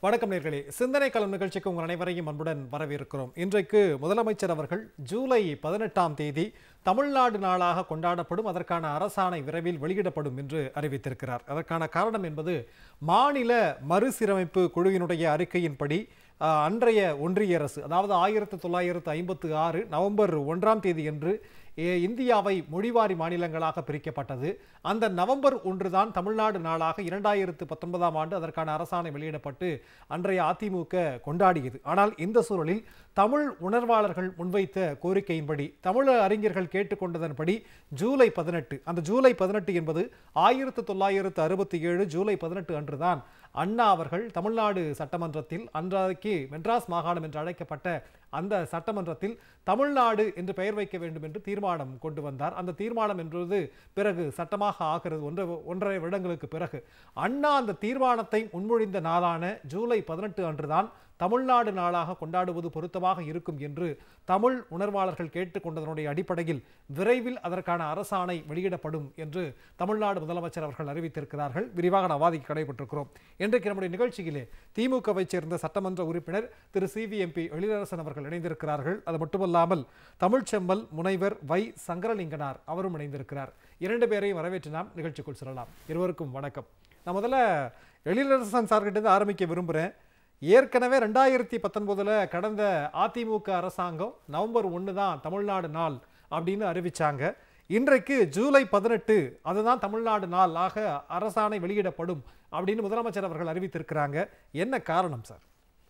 வணக்கம் நேர்களே சிந்தனை களம் நிகழ்ச்சிக்கு உங்கள் அனைவரையும் அன்புடன் வரவேற்கிறோம் இன்றைக்கு முதலமைச்சர் அவர்கள் ஜூலை பதினெட்டாம் தேதி தமிழ்நாடு நாளாக கொண்டாடப்படும் அதற்கான அரசாணை விரைவில் வெளியிடப்படும் என்று அறிவித்திருக்கிறார் அதற்கான காரணம் என்பது மாநில மறுசீரமைப்பு குழுவினுடைய அறிக்கையின்படி ஆஹ், அன்றைய ஒன்றிய அரசு அதாவது ஆயிரத்தி தொள்ளாயிரத்து ஐம்பத்து ஆறு நவம்பர் ஒன்றாம் தேதி என்று ஏ- இந்தியாவை மொழிவாரி மாநிலங்களாக பிரிக்கப்பட்டது அந்த நவம்பர் ஒன்றுதான் தமிழ்நாடு நாளாக இரண்டாயிரத்து பத்தொன்பதாம் ஆண்டு அதற்கான அரசாணை வெளியிடப்பட்டு அன்றைய அதிமுக கொண்டாடியது ஆனால் இந்த சூழலில் தமிழ் உணர்வாளர்கள் முன்வைத்த கோரிக்கையின்படி தமிழ் அறிஞர்கள் கேட்டுக்கொண்டதன்படி ஜூலை பதினெட்டு அந்த ஜூலை பதினெட்டு என்பது ஆயிரத்து தொள்ளாயிரத்து அறுபத்தி ஏழு ஜூலை பதினெட்டு அன்றுதான் அண்ணா அவர்கள் தமிழ்நாடு சட்டமன்றத்தில் அன்றைக்கு மெட்ராஸ் மாகாணம் என்று அழைக்கப்பட்ட அந்த சட்டமன்றத்தில் தமிழ்நாடு என்று பெயர் வைக்க வேண்டும் என்று தீர்மானம் கொண்டு வந்தார் அந்த தீர்மானம் என்பது பிறகு சட்டமாக ஆகிறது ஒன்று ஒன்றரை வருடங்களுக்கு பிறகு அண்ணா அந்த தீர்மானத்தை முன்மொழிந்த நாளான ஜூலை பதினெட்டு அன்றுதான் தமிழ்நாடு நாளாக கொண்டாடுவது பொருத்தமாக இருக்கும் என்று தமிழ் உணர்வாளர்கள் கேட்டுக்கொண்டதனுடைய அடிப்படையில் விரைவில் அதற்கான அரசாணை வெளியிடப்படும் என்று தமிழ்நாடு முதலமைச்சர் அவர்கள் அறிவித்திருக்கிறார்கள் விரிவாக நவாதிக்கு கடைபெற்றிருக்கிறோம் இன்றைக்கு நம்முடைய நிகழ்ச்சியிலே திமுகவைச் சேர்ந்த சட்டமன்ற உறுப்பினர் Thiru C V M P Ezhilarasan அவர்கள் இணைந்திருக்கிறார்கள் அது மட்டுமல்லாமல் தமிழ்ச்செம்மல் முனைவர் வை சங்கரலிங்கனார் அவரும் இணைந்திருக்கிறார் இரண்டு பேரையும் வரவேற்று நாம் நிகழ்ச்சிக்குள் செல்லலாம் இருவருக்கும் வணக்கம் நான் முதல்ல எழிலரசன் சார்கிட்ட இருந்து ஆரம்பிக்க விரும்புகிறேன் ஏற்கனவே ரெண்டாயிரத்தி பத்தொன்பதுல கடந்த அதிமுக அரசாங்கம் நவம்பர் ஒன்று தான் தமிழ்நாடு நாள் அப்படின்னு அறிவிச்சாங்க இன்றைக்கு ஜூலை பதினெட்டு அதுதான் தமிழ்நாடு நாள் ஆக அரசாணை வெளியிடப்படும் அப்படின்னு முதலமைச்சர் அவர்கள் அறிவித்திருக்கிறாங்க என்ன காரணம் சார்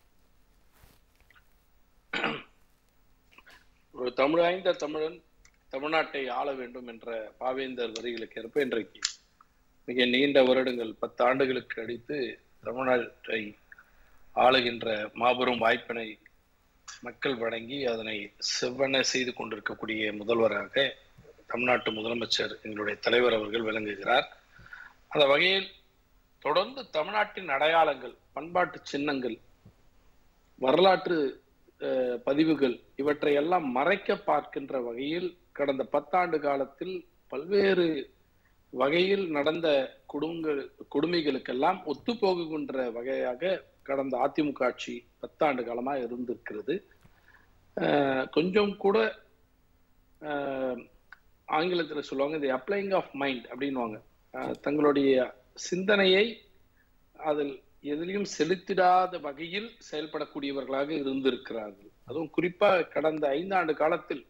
ஒரு தமிழாய்ந்த தமிழன் தமிழ்நாட்டை ஆள வேண்டும் என்ற பாவேந்தர் வரிகளுக்கு ஏற்ப இன்றைக்கு மிக நீண்ட வருடங்கள் பத்து ஆண்டுகளுக்கு அடித்து தமிழ்நாட்டை ஆளுகின்ற மாபெரும் வாய்ப்பினை மக்கள் வழங்கி அதனை செவ்வன செய்து கொண்டிருக்கக்கூடிய முதல்வராக தமிழ்நாட்டு முதலமைச்சர் எங்களுடைய தலைவர் அவர்கள் விளங்குகிறார் அந்த வகையில் தொடர்ந்து தமிழ்நாட்டின் அடையாளங்கள் பண்பாட்டு சின்னங்கள் வரலாற்று அஹ், பதிவுகள் இவற்றை எல்லாம் மறைக்க பார்க்கின்ற வகையில் கடந்த பத்தாண்டு காலத்தில் பல்வேறு வகையில் நடந்த குடும்ப கொடுமைகளுக்கெல்லாம் ஒத்துப்போகுகின்ற வகையாக கடந்த அதிமுக ஆட்சி பத்தாண்டு காலமா இருந்திருக்கிறது அஹ், கொஞ்சம் கூட அஹ், ஆங்கிலத்தில் சொல்லுவாங்க இந்த அப்ளைங் ஆஃப் மைண்ட் அப்படின்வாங்க அஹ், தங்களுடைய சிந்தனையை அதில் எதிலையும் செலுத்திடாத வகையில் செயல்படக்கூடியவர்களாக இருந்திருக்கிறார்கள் அதுவும் குறிப்பா கடந்த ஐந்தாண்டு காலத்தில்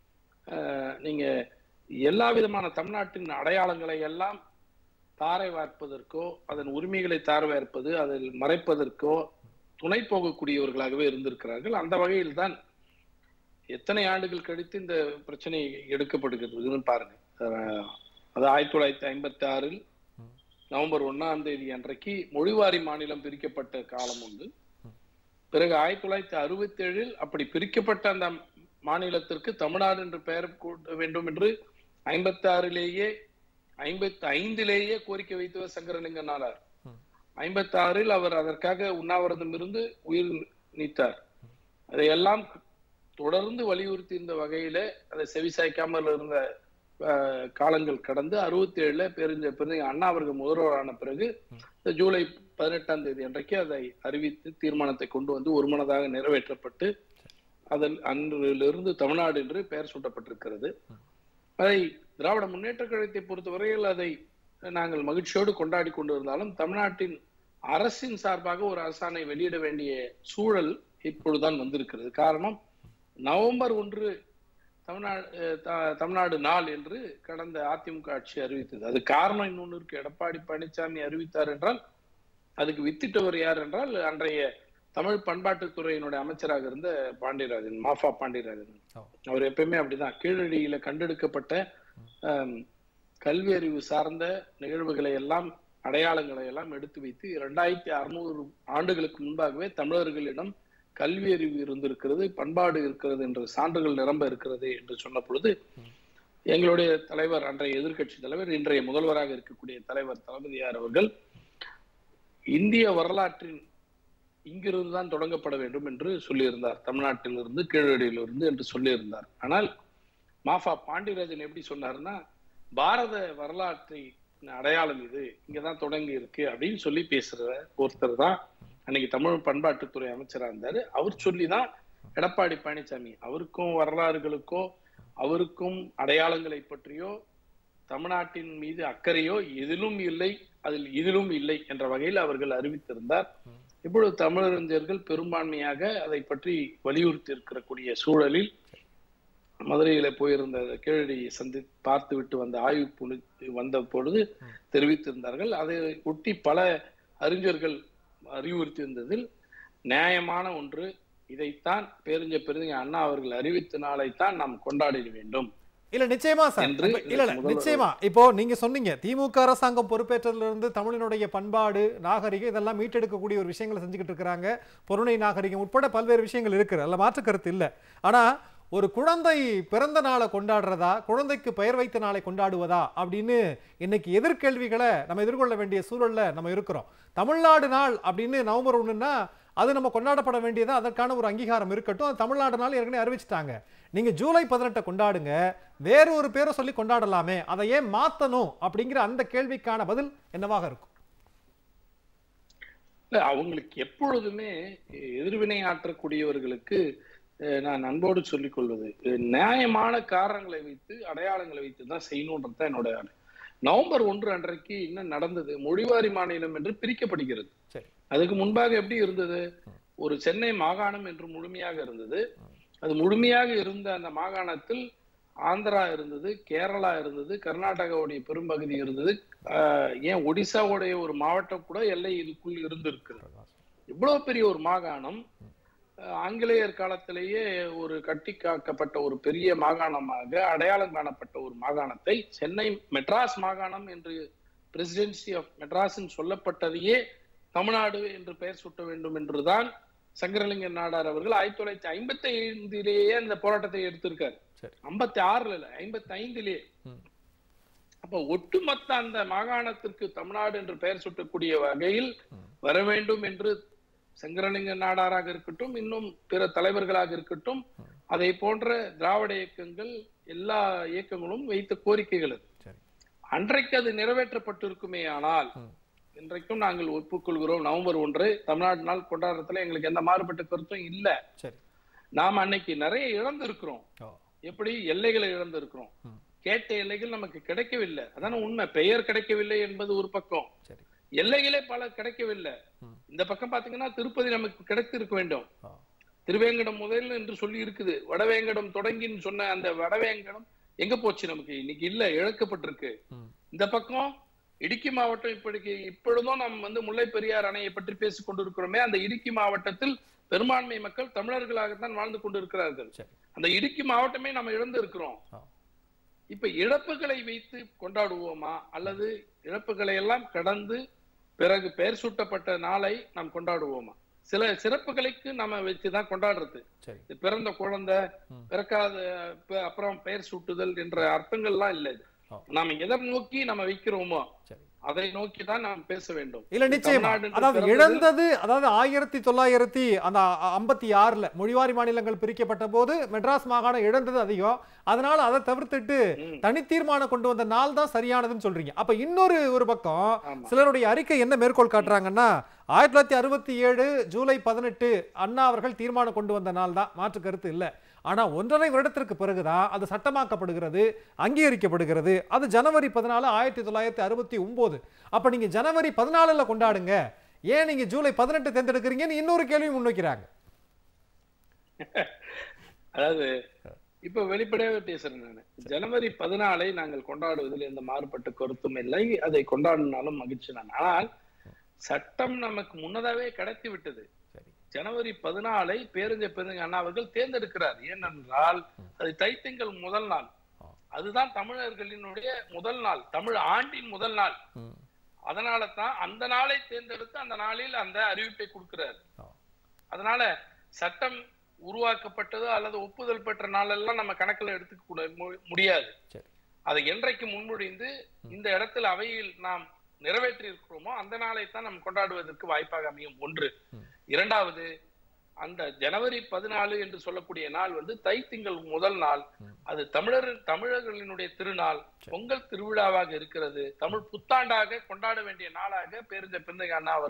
அஹ், நீங்க எல்லா விதமான தமிழ்நாட்டின் அடையாளங்களை எல்லாம் தாரை வார்ப்பதற்கோ அதன் உரிமைகளை தாரை வார்ப்பது அதில் மறைப்பதற்கோ துணை போகக்கூடியவர்களாகவே இருந்திருக்கிறார்கள் அந்த வகையில் தான் எத்தனை ஆண்டுகள் கழித்து இந்த பிரச்சனை எடுக்கப்படுகிறதுன்னு பாருங்க அஹ், அது ஆயிரத்தி தொள்ளாயிரத்தி ஐம்பத்தி ஆறில் நவம்பர் ஒண்ணாம் தேதி அன்றைக்கு மொழிவாரி மாநிலம் பிரிக்கப்பட்ட காலம் உண்டு பிறகு ஆயிரத்தி தொள்ளாயிரத்தி அறுபத்தி ஏழில் அப்படி பிரிக்கப்பட்ட அந்த மாநிலத்திற்கு தமிழ்நாடு என்று பெயர் கூட்ட வேண்டும் என்று ஐம்பத்தி ஆறிலேயே ஐம்பத்தி ஐந்திலேயே கோரிக்கை வைத்தவர் சங்கரலிங்க நாடார் ஐம்பத்தி ஆறில் அவர் அதற்காக உண்ணாவிரதம் இருந்து உயிர் நீத்தார் அதையெல்லாம் தொடர்ந்து வலியுறுத்தி இந்த வகையில அதை செவிசாய்க்காமல் இருந்த அஹ், காலங்கள் கடந்து அறுபத்தி ஏழுல பெருஞ்ச பிறகு அண்ணா அவர்கள் முதல்வரான பிறகு இந்த ஜூலை பதினெட்டாம் தேதி அன்றைக்கு அதை அறிவித்து தீர்மானத்தை கொண்டு வந்து ஒருமனதாக நிறைவேற்றப்பட்டு அதில் அன்றிலிருந்து தமிழ்நாடு என்று பெயர் சூட்டப்பட்டிருக்கிறது அதை திராவிட முன்னேற்ற கழகத்தை பொறுத்தவரையில் அதை நாங்கள் மகிழ்ச்சியோடு கொண்டாடி கொண்டிருந்தாலும் தமிழ்நாட்டின் அரசின் சார்பாக ஒரு அரசாணை வெளியிட வேண்டிய சூழல் இப்பொழுதுதான் வந்திருக்கிறது காரணம் நவம்பர் ஒன்று தமிழ்நாடு அஹ், த- தமிழ்நாடு நாள் என்று கடந்த அதிமுக ஆட்சி அறிவித்தது அது காரணம் இன்னொன்று இருக்கு எடப்பாடி பழனிசாமி அறிவித்தார் என்றால் அதுக்கு வித்திட்டவர் யார் என்றால் அன்றைய தமிழ் பண்பாட்டுத்துறையினுடைய அமைச்சராக இருந்த பாண்டியராஜன் மாஃபா பாண்டியராஜன் ஓ. அவர் எப்பயுமே அப்படிதான் கீழடியில கண்டெடுக்கப்பட்ட ஆம், கல்வி அறிவு சார்ந்த நிகழ்வுகளை எல்லாம் அடையாளங்களை எல்லாம் எடுத்து வைத்து இரண்டாயிரத்தி அறுநூறு ஆண்டுகளுக்கு முன்பாகவே தமிழர்களிடம் கல்வி அறிவு இருந்திருக்கிறது பண்பாடு இருக்கிறது என்ற சான்றுகள் நிரம்ப இருக்கிறது என்று சொன்ன பொழுது எங்களுடைய தலைவர் அன்றைய எதிர்க்கட்சி தலைவர் இன்றைய முதல்வராக இருக்கக்கூடிய தலைவர் தளபதியார் அவர்கள் இந்திய வரலாற்றின் இங்கிருந்து தான் தொடங்கப்பட வேண்டும் என்று சொல்லியிருந்தார் தமிழ்நாட்டிலிருந்து கீழடியிலிருந்து என்று சொல்லியிருந்தார் ஆனால் மாஃபா பாண்டியராஜன் எப்படி சொன்னாருன்னா பாரத வரலாற்றை அடையாளம் இது இங்கதான் தொடங்கி இருக்கு அப்படின்னு சொல்லி பேசுற ஒருத்தர் தான் அன்னைக்கு தமிழ் பண்பாட்டுத்துறை அமைச்சரா இருந்தாரு அவர் சொல்லிதான் எடப்பாடி பழனிசாமி அவருக்கும் வரலாறுகளுக்கோ அவருக்கும் அடையாளங்களை பற்றியோ தமிழ்நாட்டின் மீது அக்கறையோ எதிலும் இல்லை அதில் இதிலும் இல்லை என்ற வகையில் அவர்கள் அறிவித்திருந்தார் இப்பொழுது தமிழறிஞர்கள் பெரும்பான்மையாக அதை பற்றி வலியுறுத்தி இருக்கக்கூடிய சூழலில் மதுரையில போயிருந்த கீழடி சந்தி பார்த்து விட்டு வந்த ஆய்வு புனி வந்த பொழுது தெரிவித்திருந்தார்கள் அதை ஒட்டி பல அறிஞர்கள் அறிவுறுத்தியிருந்ததில் நியாயமான ஒன்று இதைத்தான் பேருஞ்ச பெருஞ்ச அண்ணா அவர்கள் அறிவித்த நாளைத்தான் நாம் கொண்டாடிட வேண்டும் இல்ல நிச்சயமா சார் என்று இப்ப- இல்ல இல்ல முதல்வர் நிச்சயமா இப்போ நீங்க சொன்னீங்க திமுக அரசாங்கம் பொறுப்பேற்றதுல இருந்து தமிழினுடைய பண்பாடு நாகரிகம் இதெல்லாம் மீட்டெடுக்கக்கூடிய ஒரு விஷயங்களை செஞ்சுக்கிட்டு இருக்கிறாங்க பொருணை நாகரிகம் உட்பட பல்வேறு விஷயங்கள் இருக்கு அதுல மாற்று கருத்து இல்ல ஆனா ஒரு குழந்தை பிறந்த நாளை கொண்டாடுறதா குழந்தைக்கு பெயர் வைத்த நாளை கொண்டாடுவதா அப்படின்னு இன்னைக்கு எதிர்கேள்விகளை நம்ம எதிர்கொள்ள வேண்டிய சூழல்ல நம்ம இருக்கிறோம் தமிழ்நாடு நாள் அப்படின்னு நவம்பர் ஒண்ணுன்னா அது நம்ம கொண்டாடப்பட வேண்டியது அதற்கான ஒரு அங்கீகாரம் இருக்கட்டும் அது தமிழ்நாடு நாள் ஏற்கனவே அறிவிச்சிட்டாங்க நீங்க ஜூலை பதினெட்டை கொண்டாடுங்க வேற ஒரு பேரை சொல்லி கொண்டாடலாமே அதை ஏன் மாத்தணும் அப்படிங்கிற அந்த கேள்விக்கான பதில் என்னவாக இருக்கும் இல்ல அவங்களுக்கு எப்பொழுதுமே எதிர்வினை ஆற்றக்கூடியவர்களுக்கு அஹ், நான் அன்போடு சொல்லிக் கொள்வது அஹ், நியாயமான காரணங்களை வைத்து அடையாளங்களை வைத்து தான் செய்யணுன்றது தான் என்னோட ஆணை. நவம்பர் ஒன்று அன்றைக்கு என்ன நடந்தது மொழிவாரி மாநிலம் என்று பிரிக்கப்படுகிறது சரி அதுக்கு முன்பாக எப்படி இருந்தது ஒரு சென்னை மாகாணம் என்று முழுமையாக இருந்தது அது முழுமையாக இருந்த அந்த மாகாணத்தில் ஆந்திரா இருந்தது கேரளா இருந்தது கர்நாடகாவுடைய பெரும்பகுதி இருந்தது ஆஹ் ஏன் ஒடிசாவுடைய ஒரு மாவட்டம் கூட எல்லை இதுக்குள் இருந்திருக்கிறது இவ்வளவு பெரிய ஒரு மாகாணம் அஹ் ஆங்கிலேயர் காலத்திலேயே ஒரு கட்டி காக்கப்பட்ட ஒரு பெரிய மாகாணமாக அடையாளம் காணப்பட்ட ஒரு மாகாணத்தை சென்னை மெட்ராஸ் மாகாணம் என்று பிரசிடென்சி ஆஃப் மெட்ராஸ் சொல்லப்பட்டதையே தமிழ்நாடு என்று பெயர் சூட்ட வேண்டும் என்றுதான் சங்கரலிங்க நாடார் அவர்கள் ஆயிரத்தி தொள்ளாயிரத்தி ஐம்பத்தி ஐந்திலேயே அந்த போராட்டத்தை எடுத்திருக்காரு சரி. ஐம்பத்தி ஆறுல இல்ல ஐம்பத்தி ஐந்திலேயே ம். அப்ப ஒட்டுமொத்த அந்த மாகாணத்திற்கு தமிழ்நாடு என்று பெயர் சூட்டக்கூடிய வகையில் ம். வர வேண்டும் என்று சங்கரலிங்க நாடாராக இருக்கட்டும் இன்னும் பிற தலைவர்களாக இருக்கட்டும் அதை போன்ற திராவிட இயக்கங்கள் எல்லா இயக்கங்களும் வைத்த கோரிக்கைகள் அது. சரி அன்றைக்கு அது நிறைவேற்றப்பட்டிருக்குமே ஆனால் ம். இன்றைக்கும் நாங்கள் ஒப்புக்கொள்கிறோம் நவம்பர் ஒன்று தமிழ்நாடு நாள் கொண்டாடுறதுல எங்களுக்கு எந்த மாறுபட்ட கருத்தும் இல்ல சரி நாம் அன்னைக்கு நிறைய இழந்திருக்கிறோம் ஓ எப்படி எல்லைகளை இழந்திருக்கிறோம் ம். கேட்ட எல்லைகள் நமக்கு கிடைக்கவில்லை அதான உண்மை பெயர் கிடைக்கவில்லை என்பது ஒரு பக்கம் சரி எல்லைகளே பல கிடைக்கவில்லை ம். இந்த பக்கம் பாத்தீங்கன்னா திருப்பதி நமக்கு கிடைத்திருக்க வேண்டும் ஓ திருவேங்கடம் முதல் என்று சொல்லி இருக்குது வடவேங்கடம் தொடங்கின்னு சொன்ன அந்த வடவேங்கடம் எங்க போச்சு நமக்கு இன்னைக்கு இல்ல இழக்கப்பட்டிருக்கு ம் இந்த பக்கம் இடுக்கி மாவட்டம் இப்படிக்கு இப்பொழுதும் நாம் வந்து முல்லை பெரியார் அணையை பற்றி பேசிக் கொண்டிருக்கிறோமே அந்த இடுக்கி மாவட்டத்தில் பெரும்பான்மை மக்கள் தமிழர்களாகத்தான் வாழ்ந்து கொண்டிருக்கிறார்கள் சரி அந்த இடுக்கி மாவட்டமே நம்ம இழந்து இருக்கிறோம் ஆ. இப்ப இழப்புகளை வைத்து கொண்டாடுவோமா அல்லது இழப்புகளை எல்லாம் கடந்து பிறகு பெயர் சூட்டப்பட்ட நாளை நாம் கொண்டாடுவோமா சில சிறப்புகளுக்கு நம்ம வச்சுதான் கொண்டாடுறது சரி இது பிறந்த குழந்தை ம். பிறக்காத ப- அப்புறம் பெயர் சூட்டுதல் என்ற அர்த்தங்கள்லாம் இல்லை இது ஆ. நாம எதை நோக்கி நம்ம வைக்கிறோமோ சரி அதை நோக்கி தான் நாம் பேச வேண்டும் இல்ல நிச்சயமா தமிழ்நாடு என்று அதாவது பிறந்தது- இழந்தது அதாவது ஆயிரத்தி தொள்ளாயிரத்தி அந்த ஐம்பத்தி ஆறுல மொழிவாரி மாநிலங்கள் பிரிக்கப்பட்ட போது மெட்ராஸ் மாகாணம் இழந்தது அதிகம் அதனால அதை தவிர்த்துட்டு ம். தனி தீர்மானம் கொண்டு வந்த நாள் தான் சரியானதுன்னு சொல்றீங்க அப்ப இன்னொரு ஒரு பக்கம் ஆமா. சிலருடைய அறிக்கை என்ன மேற்கோள் காட்டுறாங்கன்னா ஆயிரத்தி தொள்ளாயிரத்தி அறுபத்தி ஏழு ஜூலை பதினெட்டு அண்ணா அவர்கள் தீர்மானம் கொண்டு வந்த நாள் தான் மாற்று கருத்து இல்ல ஆனா ஒன்றரை வருடத்திற்கு பிறகுதான் அது சட்டமாக்கப்படுகிறது அங்கீகரிக்கப்படுகிறது அது ஜனவரி பதினாலு ஆயிரத்தி தொள்ளாயிரத்தி அறுபத்தி ஒன்பது அப்ப நீங்க ஜனவரி பதினாலுல கொண்டாடுங்க ஏன் நீங்க ஜூலை பதினெட்டு தேர்ந்தெடுக்கிறீங்கன்னு இன்னொரு கேள்வி முன்வைக்கிறாங்க அதாவது இப்ப வெளிப்படையாவே பேசுறேன் நான் ஜனவரி பதினாலை நாங்கள் கொண்டாடுவதில் எந்த மாறுபட்ட கருத்தும் இல்லை அதை கொண்டாடினாலும் மகிழ்ச்சி தான் ஆனால் சட்டம் நமக்கு முன்னதாவே கடத்தி விட்டது சரி ஜனவரி பதினாலை பேருஞ்ச பெருஞ்ச அண்ணா அவர்கள் தேர்ந்தெடுக்கிறார் ஏனென்றால் அது தைத்திங்கள் முதல் நாள் ஆ. அதுதான் தமிழர்களினுடைய முதல் நாள் தமிழ் ஆண்டின் முதல் நாள் ம். அதனால தான் அந்த நாளை தேர்ந்தெடுத்து அந்த நாளில் அந்த அறிவிப்பை கொடுக்கிறார் ஆ. அதனால சட்டம் உருவாக்கப்பட்டது அல்லது ஒப்புதல் பெற்ற நாளெல்லாம் நம்ம கணக்குல எடுத்துக்க கூட மு- முடியாது சரி அதை என்றைக்கு முன்மொழிந்து இந்த இடத்தில் அவையில் நாம் நிறைவேற்றி இருக்கிறோமோ அந்த நாளை தான் நாம் கொண்டாடுவதற்கு வாய்ப்பாக அமையும் ஒன்று ம். இரண்டாவது அந்த ஜனவரி பதினாலு என்று சொல்லக்கூடிய நாள் வந்து தைத்திங்கள் முதல் நாள் ம். அது தமிழர் தமிழர்களினுடைய திருநாள் பொங்கல் திருவிழாவாக இருக்கிறது தமிழ் புத்தாண்டாக கொண்டாட வேண்டிய நாளாக பேருந்த பிந்தைய அண்ணா அவர்கள்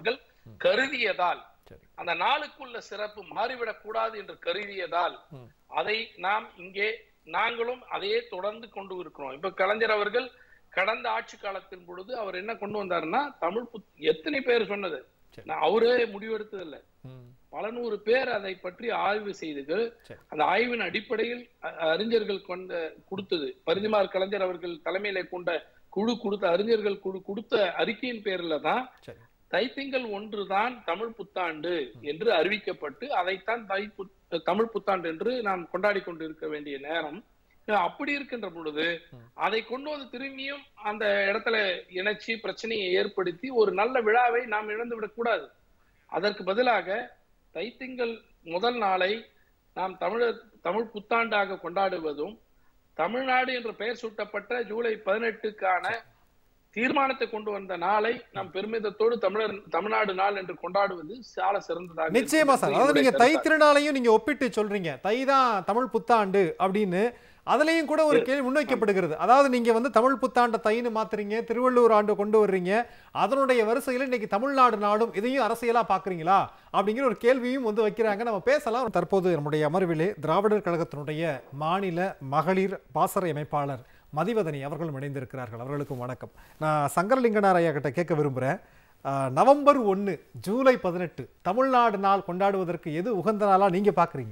கருதியதால் சரி. அந்த நாளுக்குள்ள சிறப்பு மாறிவிடக் கூடாது என்று கருதியதால் ம். அதை நாம் இங்கே நாங்களும் அதையே தொடர்ந்து கொண்டு இருக்கிறோம் இப்ப கலைஞர் அவர்கள் கடந்த ஆட்சி காலத்தின் பொழுது அவர் என்ன கொண்டு வந்தாருன்னா தமிழ் புத் எத்தனை பேர் சொன்னது சரி. நான் அவரே முடிவெடுத்ததில்ல ம், பல நூறு பேர் அதை பற்றி ஆய்வு செய்து சரி. அந்த ஆய்வின் அடிப்படையில் அ- அறிஞர்கள் கொண்ட கொடுத்தது பரிதிமார் கலைஞர் அவர்கள் தலைமையில கொண்ட குழு கொடுத்த அறிஞர்கள் குழு கொடுத்த அறிக்கையின் பேர்ல தான் சரி தைத்திங்கள் ஒன்றுதான் தமிழ் புத்தாண்டு என்று அறிவிக்கப்பட்டு அதைத்தான் தை புத்- தமிழ் புத்தாண்டு என்று நாம் கொண்டாடி கொண்டு இருக்க வேண்டிய நேரம் அப்படி இருக்கின்ற பொழுது ம். அதை கொண்டு வந்து திரும்பியும் அந்த இடத்துல இணைச்சி பிரச்சனையை ஏற்படுத்தி ஒரு நல்ல விழாவை நாம் இழந்து விடக்கூடாது அதற்கு பதிலாக தைத்திங்கள் முதல் நாளை நாம் தமிழர் தமிழ் புத்தாண்டாக கொண்டாடுவதும் தமிழ்நாடு என்ற பெயர் சூட்டப்பட்ட ஜூலை பதினெட்டுக்கான தீர்மானத்தை கொண்டு வந்த நாளை நாம் பெருமிதத்தோடு தமிழர் தமிழ்நாடு நாள் என்று கொண்டாடுவது சால சிறந்ததாக நிச்சயமா சார் இருக்கும் அதாவது நீங்க என்பது தை என்னுடைய திருநாளையும் நீங்க ஒப்பிட்டு சொல்றீங்க தை தான் தமிழ் புத்தாண்டு அப்படின்னு அதுலயும் கூட ஒரு கேள்வி முன்வைக்கப்படுகிறது அதாவது நீங்க வந்து தமிழ் புத்தாண்ட தைன்னு மாத்துறீங்க திருவள்ளுவர் ஆண்டு கொண்டு வர்றீங்க அதனுடைய வரிசையில் இன்னைக்கு தமிழ்நாடு நாடும் இதையும் அரசியலா பாக்குறீங்களா அப்படிங்கிற ஒரு கேள்வியும் வந்து வைக்கிறாங்க நம்ம பேசலாம் தற்போது நம்முடைய அமர்விலே திராவிடர் கழகத்தினுடைய மாநில மகளிர் பாசறை அமைப்பாளர் மதிவதனி அவர்களும் இணைந்திருக்கிறார்கள் அவர்களுக்கும் வணக்கம் நான் சங்கரலிங்கனார் ஐயா கிட்ட கேட்க விரும்புகிறேன் ஆஹ், நவம்பர் ஒன்று ஜூலை பதினெட்டு தமிழ்நாடு நாள் கொண்டாடுவதற்கு எது உகந்த நாளா நீங்க பாக்குறீங்க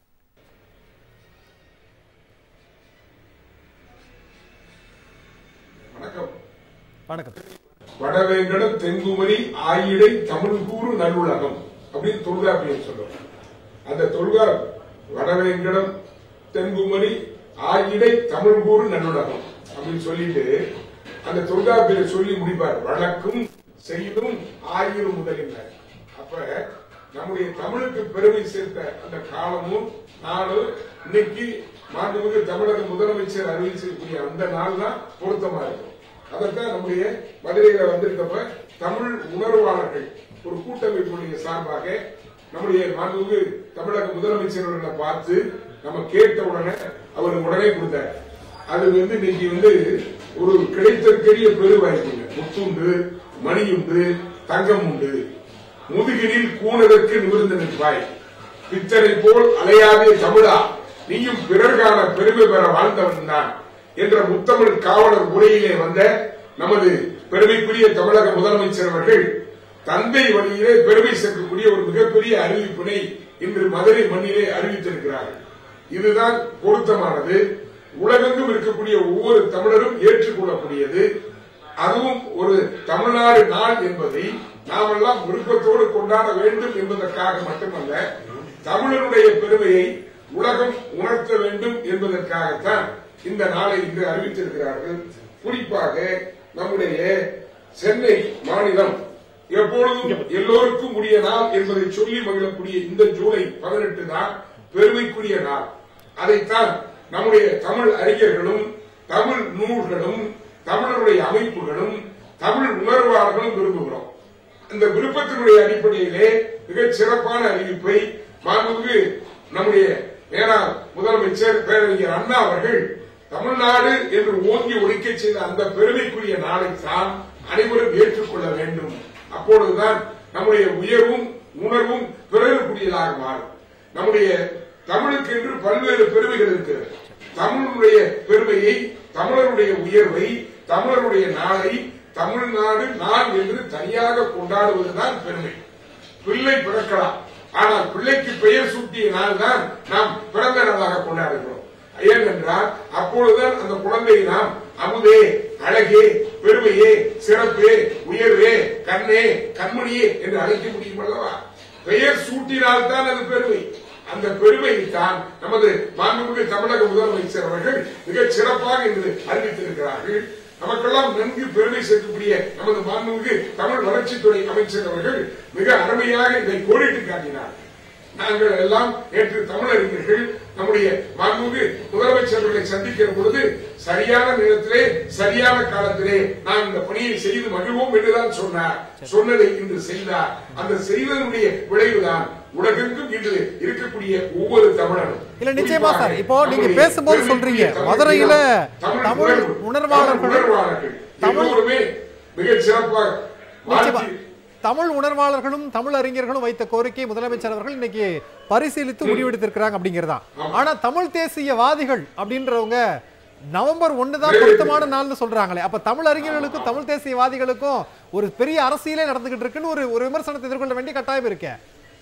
வணக்கம் வணக்கம் வடவேங்கடம் தென்குமரி ஆயிடை தமிழ் கூறு நல்லுலகம் அப்படின்னு தொல்காப்பியம் சொல்றோம் அந்த தொல்கா வடவேங்கடம் தென்குமரி ஆயிடை தமிழ் கூறு நல்லுலகம் அப்படின்னு சொல்லிட்டு அந்த தொல்காப்பியை சொல்லி முடிப்பார் வழக்கும் செய்தும் ஆயிரம் முதலினார் அப்ப நம்முடைய தமிழுக்கு பெருமை சேர்த்த அந்த காலமும் நாளும் இன்னைக்கு மாண்புமிகு தமிழக முதலமைச்சர் அறிவிச்சிருக்கக்கூடிய அந்த நாள் தான் பொருத்தமா இருக்கும் அதைத்தான் நம்முடைய மதுரையில வந்திருக்கப்ப தமிழ் உணர்வாளர்கள் ஒரு கூட்டமைப்புடைய சார்பாக நம்முடைய மாண்புமிகு தமிழக முதலமைச்சர் அவர்களை பார்த்து நம்ம கேட்ட உடனே அவர் உடனே கொடுத்தார் அது வந்து இன்னைக்கு வந்து ஒரு கிடைத்தற்கரிய பெருவாய்ப்புங்க முத்துண்டு மணியுண்டு தங்கம் உண்டு முதுகினில் கூணதற்கு நிமிர்ந்து நிற்பாய் பித்தனை போல் அலையாதே தமிழா நீயும் பிறர்கான பெருமை பெற வாழ்ந்தவன் தான் என்ற முத்தமிழ் காவலர் உரையிலே வந்த நமது பெருமைக்குரிய தமிழக முதலமைச்சர் அவர்கள் தந்தை வழியிலே பெருமை சேர்க்கக்கூடிய ஒரு மிகப்பெரிய அறிவிப்பினை இன்று மதுரை மண்ணிலே அறிவித்திருக்கிறார்கள் இதுதான் பொருத்தமானது உலகெங்கும் இருக்கக்கூடிய ஒவ்வொரு தமிழரும் ஏற்றுக்கொள்ளக்கூடியது அதுவும் ஒரு தமிழ்நாடு நாள் என்பதை நாமெல்லாம் விருப்பத்தோடு கொண்டாட வேண்டும் என்பதற்காக மட்டுமல்ல தமிழருடைய பெருமையை உலகம் உணர்த்த வேண்டும் என்பதற்காகத்தான் இந்த நாளை இன்று அறிவித்திருக்கிறார்கள் குறிப்பாக நம்முடைய சென்னை மாநிலம் எப்பொழுதும் எல்லோருக்கும் உரிய நாள் என்பதை சொல்லி மகிழக்கூடிய இந்த ஜூலை பதினெட்டு தான் பெருமைக்குரிய நாள் அதைத்தான் நம்முடைய தமிழ் அறிஞர்களும் தமிழ் நூல்களும் தமிழருடைய அமைப்புகளும் தமிழ் உணர்வாளர்களும் விரும்புகிறோம் இந்த விருப்பத்தினுடைய அடிப்படையிலே மிகச் சிறப்பான அறிவிப்பை மாண்புமிகு நம்முடைய மேலாள் முதலமைச்சர் பேரறிஞர் அண்ணா அவர்கள் தமிழ்நாடு என்று ஓங்கி ஒழிக்க செய்த அந்த பெருமைக்குரிய நாளை தான் அனைவரும் ஏற்றுக்கொள்ள வேண்டும் அப்பொழுதுதான் நம்முடைய உயர்வும் உணர்வும் பிறகக்கூடியதாக மாறும் நம்முடைய தமிழுக்கு என்று பல்வேறு பெருமைகள் இருக்கிறது தமிழுடைய பெருமையை தமிழருடைய உயர்வை தமிழருடைய நாளை தமிழ்நாடு நாள் என்று தனியாக கொண்டாடுவதுதான் பெருமை பிள்ளை பிறக்கலாம் ஆனால் பிள்ளைக்கு பெயர் சூட்டிய நாள் தான் நாம் பிறந்த நாளாக கொண்டாடுகிறோம் ஏனென்றால் அப்பொழுதுதான் அந்த குழந்தையை நாம் அமுதே அழகே பெருமையே சிறப்பே உயர்வே கண்ணே கண்மணியே என்று அழைக்க முடியும் அல்லவா பெயர் சூட்டினால்தான் அது பெருமை அந்த பெருமையை தான் நமது மாண்புமிகு தமிழக முதலமைச்சர் அவர்கள் மிகச் சிறப்பாக இன்று அறிவித்திருக்கிறார்கள் நமக்கெல்லாம் நன்கு பெருமை சேர்க்கக்கூடிய நமது மாண்புமிகு தமிழ் வளர்ச்சித்துறை அமைச்சர் அவர்கள் மிக அருமையாக இதை கோடிட்டு காட்டினார் நாங்கள் எல்லாம் நேற்று தமிழறிஞர்கள் நம்முடைய மாண்புமிகு முதலமைச்சர்களை சந்திக்கிற பொழுது சரியான நேரத்திலே சரியான காலத்திலே நாம் இந்த பணியை செய்து மகிழ்வோம் என்றுதான் சொன்னார் சொன்னதை இன்று செய்தார் அந்த செய்ததனுடைய விளைவுதான் உலகெங்கும் இன்று இருக்கக்கூடிய ஒவ்வொரு தமிழரும் இல்ல, நிச்சயமா சார். இப்போ நீங்க நம்முடைய பேசும்போது சொல்றீங்க, தமிழ் மதுரையில தமிழ் தமிழ் உணர்வு, உணர்வாளர்கள், தமிழ் உணர்வாளர்கள் தமிழ் எல்லோருமே மிகச் சிறப்பாக நிச்சயமா. வாழ்த்தி தமிழ் உணர்வாளர்களும் தமிழ் அறிஞர்களும் வைத்த கோரிக்கை முதலமைச்சர் அவர்கள் இன்னைக்கு பரிசீலித்து முடிவெடுத்திருக்கிறாங்க அப்படிங்கிறதா ஆனா தமிழ் தேசியவாதிகள் அப்படின்றவங்க நவம்பர் ஒன்று தான் பொருத்தமான நாள்னு சொல்றாங்களே அப்ப தமிழ் அறிஞர்களுக்கும் தமிழ் தேசியவாதிகளுக்கும் ஒரு பெரிய அரசியலே நடந்துகிட்டு இருக்குன்னு ஒரு ஒரு விமர்சனத்தை எதிர்கொள்ள வேண்டிய கட்டாயம் இருக்கே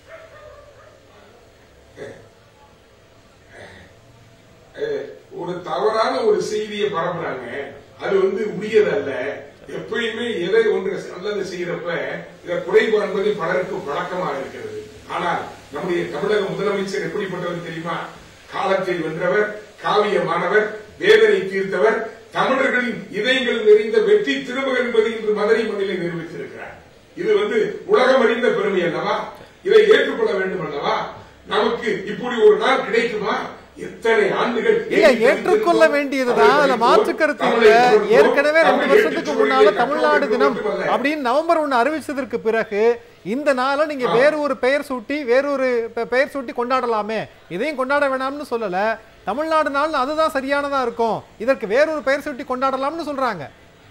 அஹ், ஒரு தவறான ஒரு செய்தியை பரப்புறாங்க அது வந்து உரியதல்ல எப்பயுமே எதை ஒன்று நல்லது செய்யறப்ப இதை குறை காண்பது பலருக்கு பழக்கமாக இருக்கிறது ஆனால் நம்முடைய தமிழக முதலமைச்சர் எப்படிப்பட்டவர் தெரியுமா காலத்தை வென்றவர் காவியமானவர் வேதனை தீர்த்தவர் தமிழர்களின் இதயங்கள் நிறைந்த வெற்றி திருமகன் என்பது இன்று மதுரை மண்ணிலே நிரூபித்திருக்கிறார் இது வந்து உலகம் அறிந்த பெருமை அல்லவா இதை ஏற்றுக்கொள்ள வேண்டும் அல்லவா நமக்கு இப்படி ஒரு நாள் கிடைக்குமா எத்தனை ஆண்டுகள் இல்ல ஏற்றுக்கொள்ள வேண்டியதுதான் அதுல மாற்று கருத்து இல்ல ஏற்கனவே ரெண்டு வருஷத்துக்கு முன்னால தமிழ்நாடு தினம் அப்படின்னு நவம்பர் ஒண்ணு அறிவிச்சதற்கு பிறகு இந்த நாளை நீங்க வேற ஒரு பெயர் சூட்டி வேறொரு பெ- பெயர் சூட்டி கொண்டாடலாமே இதையும் கொண்டாட வேணாம்னு சொல்லல தமிழ்நாடு நாள் அதுதான் சரியானதா இருக்கும் இதற்கு வேறொரு பெயர் சூட்டி கொண்டாடலாம்னு சொல்றாங்க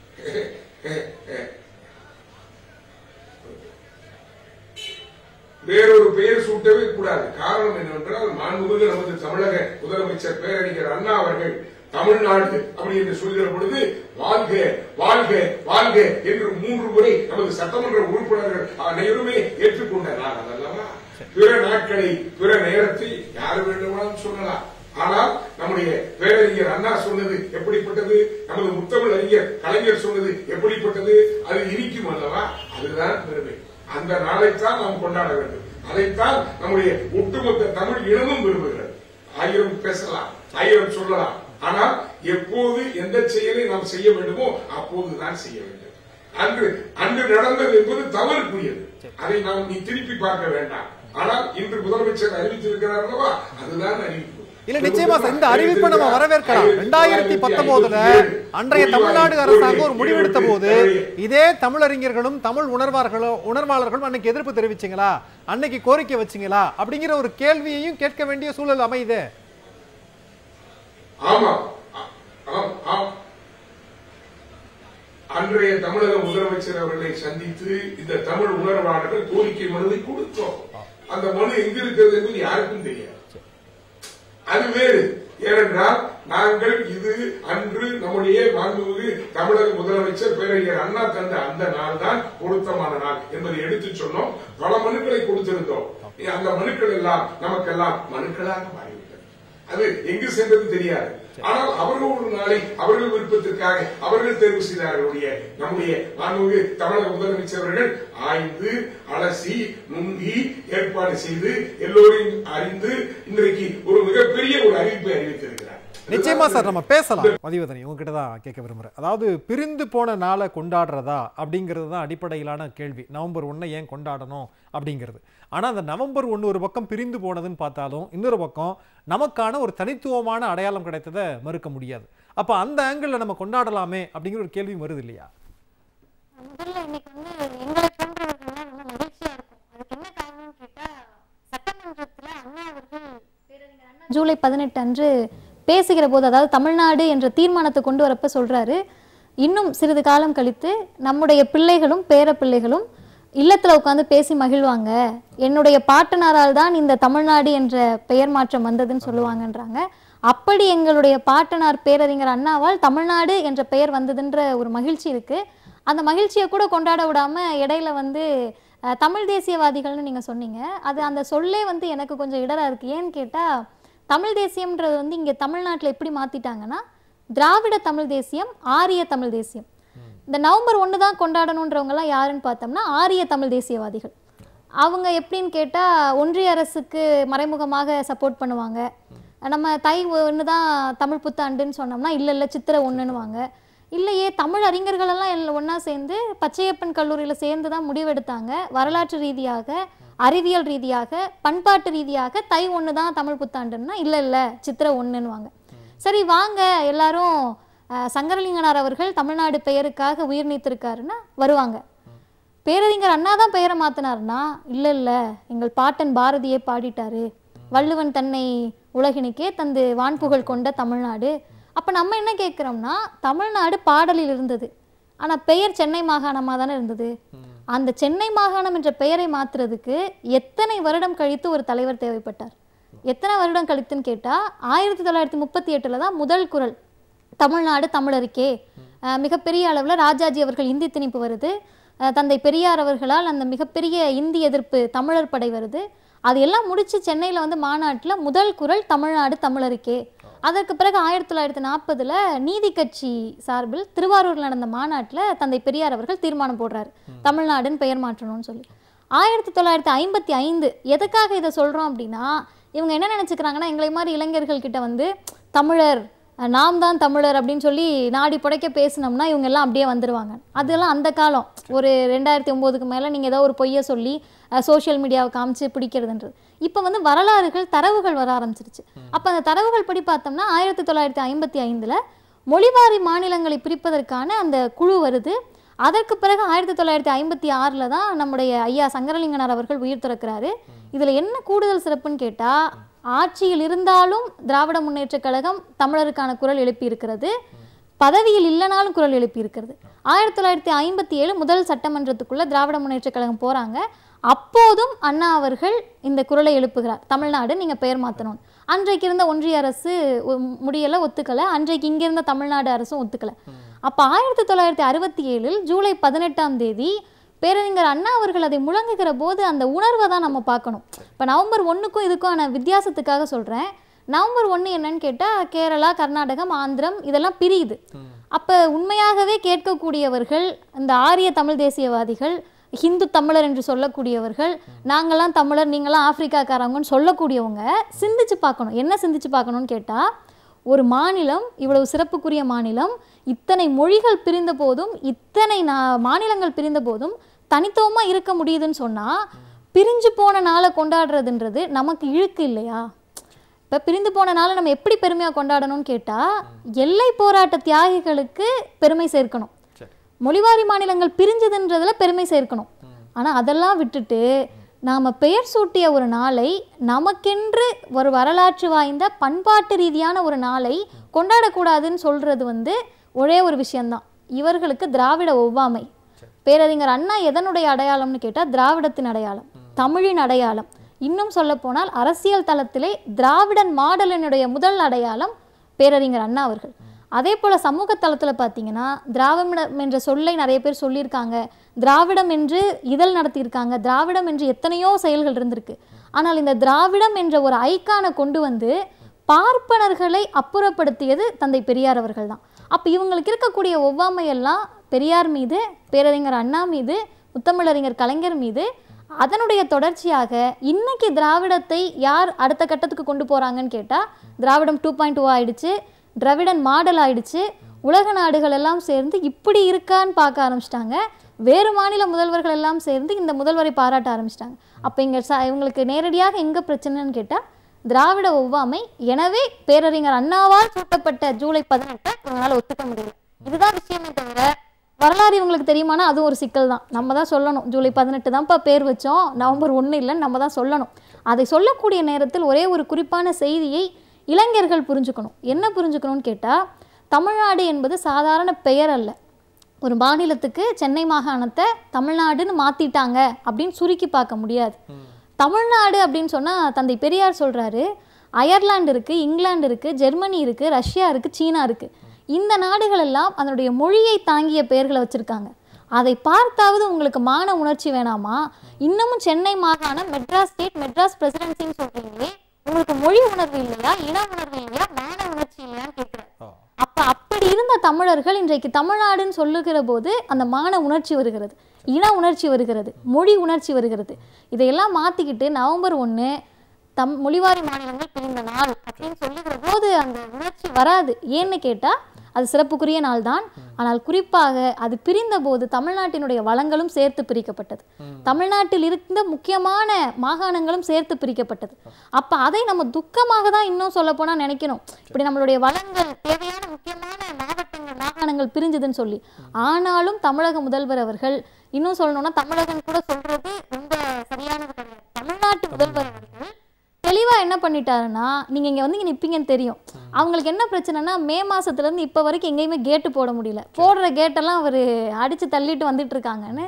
வேறொரு பெயர் சூட்டவே கூடாது காரணம் என்னவென்றால் மாண்புமிகு நமது தமிழக முதலமைச்சர் பேரறிஞர் அண்ணா அவர்கள் தமிழ்நாடு அப்படி என்று சொல்கிற பொழுது வாழ்க வாழ்க வாழ்க என்று மூன்று முறை நமது சட்டமன்ற உறுப்பினர்கள் அனைவருமே ஏற்றுக்கொண்ட நாள் அல்லவா பிற நாட்களை பிற நேரத்தை யார் வேண்டுமானாலும் சொல்லலாம் ஆனால் நம்முடைய பேரறிஞர் அண்ணா சொன்னது எப்படிப்பட்டது நமது முத்தமிழ் அறிஞர் கலைஞர் சொன்னது எப்படிப்பட்டது அது இனிக்கும் அல்லவா அதுதான் பெருமை அந்த நாளைத்தான் நாம் கொண்டாட வேண்டும் அதைத்தான் நம்முடைய ஒட்டுமொத்த தமிழ் இனமும் விரும்புகிறது ஆயிரம் பேசலாம் ஆயிரம் சொல்லலாம் ஆனால் எப்போது எந்த செயலை நாம் செய்ய வேண்டுமோ அப்போதுதான் செய்ய வேண்டும் அன்று அன்று நடந்தது என்பது தவறுக்குரியது அதை நாம் நீ திருப்பி பார்க்க வேண்டாம் ஆனால் இன்று முதலமைச்சர் அறிவித்திருக்கிறார் அல்லவா அதுதான் அறிவிப்பு இல்ல நிச்சயமா சார், இந்த அறிவிப்பை நம்ம வரவேற்கலாம் ரெண்டாயிரத்தி பத்தொன்பதுல அன்றைய தமிழ்நாடு அரசாங்கம் ஒரு முடிவெடுத்த போது இதே தமிழறிஞர்களும் தமிழ் உணர்வார்களும் உணர்வாளர்களும் அன்னைக்கு எதிர்ப்பு தெரிவிச்சீங்களா அன்னைக்கு கோரிக்கை வச்சீங்களா அப்படிங்கிற ஒரு கேள்வியையும் கேட்க வேண்டிய சூழல் அமையுது ஆமா ஆ- ஆம், ஆம். அன்றைய தமிழக முதலமைச்சர் அவர்களை சந்தித்து இந்த தமிழ் உணர்வாளர்கள் கோரிக்கை மனுவை கொடுத்தோம் அந்த மனு எங்க இருக்கிறது என்பது யாருக்கும் தெரியாது அது வேறு ஏனென்றால் நாங்கள் இது அன்று நம்முடைய மாண்புமிகு தமிழக முதலமைச்சர் பேரறிஞர் அண்ணா தந்த அந்த நாள் தான் பொருத்தமான நாள் என்பதை எடுத்து சொன்னோம் பல மனுக்களை கொடுத்திருந்தோம் அந்த மனுக்கள் எல்லாம் நமக்கெல்லாம் மனுக்களாக மாறிவிட்டது அது எங்கு சென்றது தெரியாது ஆனால் அவர்கள் ஒரு நாளை அவர்கள் விருப்பத்திற்காக அவர்கள் தேர்வு செய்தார்களுடைய நம்முடைய மாண்புமிகு தமிழக முதலமைச்சர் அவர்கள் ஆய்ந்து அலசி நுண்டி ஏற்பாடு செய்து எல்லோரையும் அறிந்து இன்றைக்கு ஒரு மிகப்பெரிய ஒரு அறிவிப்பை அறிவித்திருக்கிறார் நிச்சயமா சார் நம்ம பேசலாம் மதிவதனி உங்ககிட்ட தான் கேட்க விரும்புறேன் அதாவது பிரிந்து போன நாளை கொண்டாடுறதா அப்படிங்கிறது தான் அடிப்படையிலான கேள்வி நவம்பர் ஒன்றை ஏன் கொண்டாடணும் அப்படிங்கிறது ஆனா அந்த நவம்பர் ஒன்று ஒரு பக்கம் பிரிந்து போனதுன்னு பார்த்தாலும் இன்னொரு பக்கம் நமக்கான ஒரு தனித்துவமான அடையாளம் கிடைத்ததை மறுக்க முடியாது அப்ப அந்த ஆங்கிள் நம்ம கொண்டாடலாமே அப்படிங்கிற ஒரு கேள்வி வருது இல்லையா முதல்ல இன்னைக்கு வந்து எங்களை போன்றவர்கள்லாம் ரொம்ப மகிழ்ச்சியா இருக்கும் அதுக்கு என்ன காரணம்னு கேட்டா சட்டமன்றத்துல அண்ணா அவர்கள் பேரறிஞர் அண்ணா ஜூலை பதினெட்டு அன்று பேசுகிற போது அதாவது தமிழ்நாடு என்ற தீர்மானத்தை கொண்டு வரப்ப சொல்றாரு இன்னும் சிறிது காலம் கழித்து நம்முடைய பிள்ளைகளும் பேர பிள்ளைகளும் இல்லத்துல உட்காந்து பேசி மகிழ்வாங்க என்னுடைய பாட்டனாரால் தான் இந்த தமிழ்நாடு என்ற பெயர் மாற்றம் வந்ததுன்னு சொல்லுவாங்கன்றாங்க அப்படி எங்களுடைய பாட்டனார் பேரறிஞர் அண்ணாவால் தமிழ்நாடு என்ற பெயர் வந்ததுன்ற ஒரு மகிழ்ச்சி இருக்கு அந்த மகிழ்ச்சியை கூட கொண்டாட விடாம இடையில வந்து அஹ், தமிழ் தேசியவாதிகள்னு நீங்க சொன்னீங்க அது அந்த சொல்லே வந்து எனக்கு கொஞ்சம் இடரா இருக்கு ஏன்னு கேட்டா தமிழ் தேசியம்ன்றது வந்து இங்க தமிழ்நாட்டுல எப்படி மாத்திட்டாங்கன்னா திராவிட தமிழ் தேசியம் ஆரிய தமிழ் தேசியம் இந்த நவம்பர் ஒன்று தான் கொண்டாடணுன்றவங்கலாம் யாருன்னு பார்த்தோம்னா ஆரிய தமிழ் தேசியவாதிகள் அவங்க எப்படின்னு கேட்டால் ஒன்றிய அரசுக்கு மறைமுகமாக சப்போர்ட் பண்ணுவாங்க நம்ம தை ஒன்று தான் தமிழ் புத்தாண்டுன்னு சொன்னோம்னா இல்லை இல்லை சித்திரை ஒன்றுன்னுவாங்க இல்லையே தமிழ் அறிஞர்களெல்லாம் எல்லாம் ஒன்றா சேர்ந்து பச்சையப்பன் கல்லூரியில் சேர்ந்து தான் முடிவெடுத்தாங்க வரலாற்று ரீதியாக அறிவியல் ரீதியாக பண்பாட்டு ரீதியாக தை ஒன்று தான் தமிழ் புத்தாண்டுன்னா இல்லை இல்லை சித்திரை ஒன்றுன்னுவாங்க சரி வாங்க எல்லாரும் அஹ், சங்கரலிங்கனார் அவர்கள் தமிழ்நாடு பெயருக்காக உயிர் நீத்திருக்காருன்னா வருவாங்க பேரறிஞர் அண்ணா தான் பெயரை மாத்தினாருன்னா இல்லை இல்லை எங்கள் பாட்டன் பாரதியே பாடிட்டாரு வள்ளுவன் தன்னை உலகினுக்கே தந்து வான்புகழ் கொண்ட தமிழ்நாடு அப்போ நம்ம என்ன கேட்குறோம்னா தமிழ்நாடு பாடலில் இருந்தது ஆனால் பெயர் சென்னை மாகாணமாக தானே இருந்தது அந்த சென்னை மாகாணம் என்ற பெயரை மாத்துறதுக்கு எத்தனை வருடம் கழித்து ஒரு தலைவர் தேவைப்பட்டார் எத்தனை வருடம் கழித்துன்னு கேட்டா ஆயிரத்தி தொள்ளாயிரத்தி முப்பத்தி எட்டுல தான் முதல் குரல் தமிழ்நாடு தமிழருக்கே அஹ் மிகப்பெரிய அளவுல ராஜாஜி அவர்கள் இந்தி திணிப்பு வருது அஹ் தந்தை பெரியார் அவர்களால் அந்த மிகப்பெரிய இந்தி எதிர்ப்பு தமிழர் படை வருது அது எல்லாம் முடிச்சு சென்னையில வந்து மாநாட்டுல முதல் குரல் தமிழ்நாடு தமிழருக்கே அதற்கு பிறகு ஆயிரத்தி தொள்ளாயிரத்தி நாற்பதுல நீதி கட்சி சார்பில் திருவாரூர்ல நடந்த மாநாட்டுல தந்தை பெரியார் அவர்கள் தீர்மானம் போடுறாரு தமிழ்நாடுன்னு பெயர் மாற்றணும்னு சொல்லி ஆயிரத்தி தொள்ளாயிரத்தி ஐம்பத்தி ஐந்து எதுக்காக இதை சொல்றோம் அப்படின்னா இவங்க என்ன நினைச்சுக்கிறாங்கன்னா எங்களை மாதிரி இளைஞர்கள் கிட்ட வந்து தமிழர் அஹ், நாம் தான் தமிழர் அப்படின்னு சொல்லி நாடி புடைக்க பேசினோம்னா இவங்க எல்லாம் அப்படியே வந்துருவாங்க அதெல்லாம் அந்த காலம் ஒரு ரெண்டாயிரத்தி ஒம்போதுக்கு மேலே நீங்கள் ஏதோ ஒரு பொய்யை சொல்லி சோஷியல் மீடியாவை காமிச்சு பிடிக்கிறதுன்றது இப்போ வந்து வரலாறுகள் தரவுகள் வர ஆரம்பிச்சிருச்சு அப்போ அந்த தரவுகள் படி பார்த்தோம்னா ஆயிரத்தி தொள்ளாயிரத்தி ஐம்பத்தி ஐந்தில் மொழிவாரி மாநிலங்களை பிரிப்பதற்கான அந்த குழு வருது அதற்கு பிறகு ஆயிரத்தி தொள்ளாயிரத்தி ஐம்பத்தி ஆறில் தான் நம்முடைய ஐயா சங்கரலிங்கனார் அவர்கள் உயிர் துறக்கிறாரு இதில் என்ன கூடுதல் சிறப்புன்னு கேட்டால் ஆட்சியில் இருந்தாலும் திராவிட முன்னேற்றக் கழகம் தமிழருக்கான குரல் எழுப்பி இருக்கிறது பதவியில் இல்லைனாலும் குரல் எழுப்பி இருக்கிறது ஆயிரத்தி தொள்ளாயிரத்தி ஐம்பத்தி ஏழு முதல் சட்டமன்றத்துக்குள்ள திராவிட முன்னேற்றக் கழகம் போறாங்க அப்போதும் அண்ணா அவர்கள் இந்த குரலை எழுப்புகிறார் தமிழ்நாடு நீங்க பெயர் மாத்தணும் அன்றைக்கு இருந்த ஒன்றிய அரசு ஒ- முடியல ஒத்துக்கல அன்றைக்கு இங்க இருந்த தமிழ்நாடு அரசும் ஒத்துக்கல அப்ப ஆயிரத்தி தொள்ளாயிரத்தி அறுபத்தி ஏழில் ஜூலை பதினெட்டாம் தேதி பேரறிஞர் அண்ணா அவர்கள் அதை முழங்குகிற போது அந்த உணர்வை தான் நம்ம பார்க்கணும் இப்போ நவம்பர் ஒன்றுக்கும் இதுக்கான வித்தியாசத்துக்காக சொல்கிறேன் நவம்பர் ஒன்று என்னன்னு கேட்டால் கேரளா கர்நாடகம் ஆந்திரம் இதெல்லாம் பிரியுது அப்போ உண்மையாகவே கேட்கக்கூடியவர்கள் இந்த ஆரிய தமிழ் தேசியவாதிகள் ஹிந்து தமிழர் என்று சொல்லக்கூடியவர்கள் நாங்களாம் தமிழர் நீங்களாம் ஆப்பிரிக்காக்காரங்கன்னு சொல்லக்கூடியவங்க சிந்திச்சு பார்க்கணும் என்ன சிந்திச்சு பார்க்கணும்னு கேட்டால் ஒரு மாநிலம் இவ்வளவு சிறப்புக்குரிய மாநிலம் இத்தனை மொழிகள் பிரிந்த போதும் இத்தனை நா- மாநிலங்கள் பிரிந்த போதும் தனித்துவமா இருக்க முடியுதுன்னு சொன்னா பிரிஞ்சு போன நாளை கொண்டாடுறதுன்றது நமக்கு இழுக்கு இல்லையா இப்ப பிரிந்து போன நாளை நம்ம எப்படி பெருமையா கொண்டாடணும்னு கேட்டா எல்லை போராட்ட தியாகிகளுக்கு பெருமை சேர்க்கணும் மொழிவாரி மாநிலங்கள் பிரிஞ்சதுன்றதுல பெருமை சேர்க்கணும் ஆனா அதெல்லாம் விட்டுட்டு நாம பெயர் சூட்டிய ஒரு நாளை நமக்கென்று ஒரு வரலாற்று வாய்ந்த பண்பாட்டு ரீதியான ஒரு நாளை கொண்டாடக்கூடாதுன்னு சொல்றது வந்து ஒரே ஒரு விஷயம்தான் இவர்களுக்கு திராவிட ஒவ்வாமை பேரறிஞர் அண்ணா எதனுடைய அடையாளம்னு கேட்டா திராவிடத்தின் அடையாளம் தமிழின் அடையாளம் இன்னும் சொல்லப்போனால் அரசியல் தளத்திலே திராவிடன் மாடலினுடைய முதல் அடையாளம் பேரறிஞர் அண்ணா அவர்கள் அதே போல சமூக தளத்துல பார்த்தீங்கன்னா திராவிடம் என்ற சொல்லை நிறைய பேர் சொல்லியிருக்காங்க திராவிடம் என்று இதழ் நடத்தியிருக்காங்க திராவிடம் என்று எத்தனையோ செயல்கள் இருந்திருக்கு ஆனால் இந்த திராவிடம் என்ற ஒரு ஐக்கானை கொண்டு வந்து பார்ப்பனர்களை அப்புறப்படுத்தியது தந்தை பெரியார் அவர்கள் தான் அப்போ இவங்களுக்கு இருக்கக்கூடிய ஒவ்வாமை எல்லாம் பெரியார் மீது பேரறிஞர் அண்ணா மீது முத்தமிழறிஞர் கலைஞர் மீது அதனுடைய தொடர்ச்சியாக இன்னைக்கு திராவிடத்தை யார் அடுத்த கட்டத்துக்கு கொண்டு போறாங்கன்னு கேட்டா திராவிடம் டூ பாயிண்ட் டூ ஆயிடுச்சு திராவிடன் மாடல் ஆயிடுச்சு உலக நாடுகள் எல்லாம் சேர்ந்து இப்படி இருக்கான்னு பார்க்க ஆரம்பிச்சிட்டாங்க வேறு மாநில முதல்வர்கள் எல்லாம் சேர்ந்து இந்த முதல்வரை பாராட்ட ஆரம்பிச்சிட்டாங்க அப்போ இங்க ச இவங்களுக்கு நேரடியாக எங்க பிரச்சனைன்னு கேட்டா திராவிட ஒவ்வாமை எனவே பேரறிஞர் அண்ணாவால் சூட்டப்பட்ட ஜூலை பதினெட்டை இவங்களால ஒத்துக்க முடியல இதுதான் விஷயமே தவிர வரலாறு இவங்களுக்கு தெரியுமானா அதுவும் ஒரு சிக்கல் தான் நம்ம தான் சொல்லணும் ஜூலை பதினெட்டு தான்ப்பா பேர் வச்சோம் நவம்பர் ஒன்று இல்லைன்னு நம்ம தான் சொல்லணும் அதை சொல்லக்கூடிய நேரத்தில் ஒரே ஒரு குறிப்பான செய்தியை இளைஞர்கள் புரிஞ்சுக்கணும் என்ன புரிஞ்சுக்கணும்னு கேட்டால் தமிழ்நாடு என்பது சாதாரண பெயர் அல்ல ஒரு மாநிலத்துக்கு சென்னை மாகாணத்தை தமிழ்நாடுன்னு மாத்திட்டாங்க அப்படின்னு சுருக்கி பார்க்க முடியாது தமிழ்நாடு அப்படின்னு சொன்னா தந்தை பெரியார் சொல்றாரு அயர்லாந்து இருக்கு இங்கிலாந்து இருக்கு ஜெர்மனி இருக்கு ரஷ்யா இருக்கு சீனா இருக்கு இந்த நாடுகள் எல்லாம் அதனுடைய மொழியை தாங்கிய பெயர்களை வச்சிருக்காங்க அதை பார்த்தாவது உங்களுக்கு மான உணர்ச்சி வேணாமா இன்னமும் சென்னை மாகாணம் மெட்ராஸ் ஸ்டேட் மெட்ராஸ் பிரசிடென்சின்னு சொல்றீங்களே உங்களுக்கு மொழி உணர்வு இல்லையா இன உணர்வு இல்லையா மான உணர்ச்சி இல்லையான்னு கேட்குறாரு அப்ப அப்படி இருந்த தமிழர்கள் இன்றைக்கு தமிழ்நாடுன்னு சொல்லுகிற போது அந்த மான உணர்ச்சி வருகிறது இன உணர்ச்சி வருகிறது மொழி உணர்ச்சி வருகிறது இதையெல்லாம் மாத்திக்கிட்டு நவம்பர் ஒன்று தம் மொழிவாரி மாநிலங்கள் பிரிந்த நாள் அப்படின்னு சொல்லுகிற போது அந்த உணர்ச்சி வராது ஏன்னு கேட்டா அது சிறப்புக்குரிய நாள் தான் ஆனால் குறிப்பாக அது பிரிந்த போது தமிழ்நாட்டினுடைய வளங்களும் சேர்த்து பிரிக்கப்பட்டது தமிழ்நாட்டில் இருந்த முக்கியமான மாகாணங்களும் சேர்த்து பிரிக்கப்பட்டது அப்ப அதை நம்ம துக்கமாக தான் இன்னும் சொல்ல போனா நினைக்கணும் இப்படி நம்மளுடைய வளங்கள் தேவையான முக்கியமான மாவட்டங்கள் மாகாணங்கள் பிரிஞ்சுதுன்னு சொல்லி ஆனாலும் தமிழக முதல்வர் அவர்கள் இன்னும் சொல்லணும்னா தமிழகம் கூட சொல்றது ரொம்ப சரியானது கிடையாது தமிழ்நாட்டு முதல்வர் அவர்கள் தெளிவா என்ன பண்ணிட்டாருன்னா நீங்க இங்க வந்து இங்க நிப்பீங்கன்னு தெரியும் அவங்களுக்கு என்ன பிரச்சனைனா மே மாசத்துல இருந்து இப்ப வரைக்கும் எங்கேயுமே கேட்டு போட முடியல போடுற கேட்டெல்லாம் அவர் அடிச்சு தள்ளிட்டு வந்துட்டு இருக்காங்கன்னு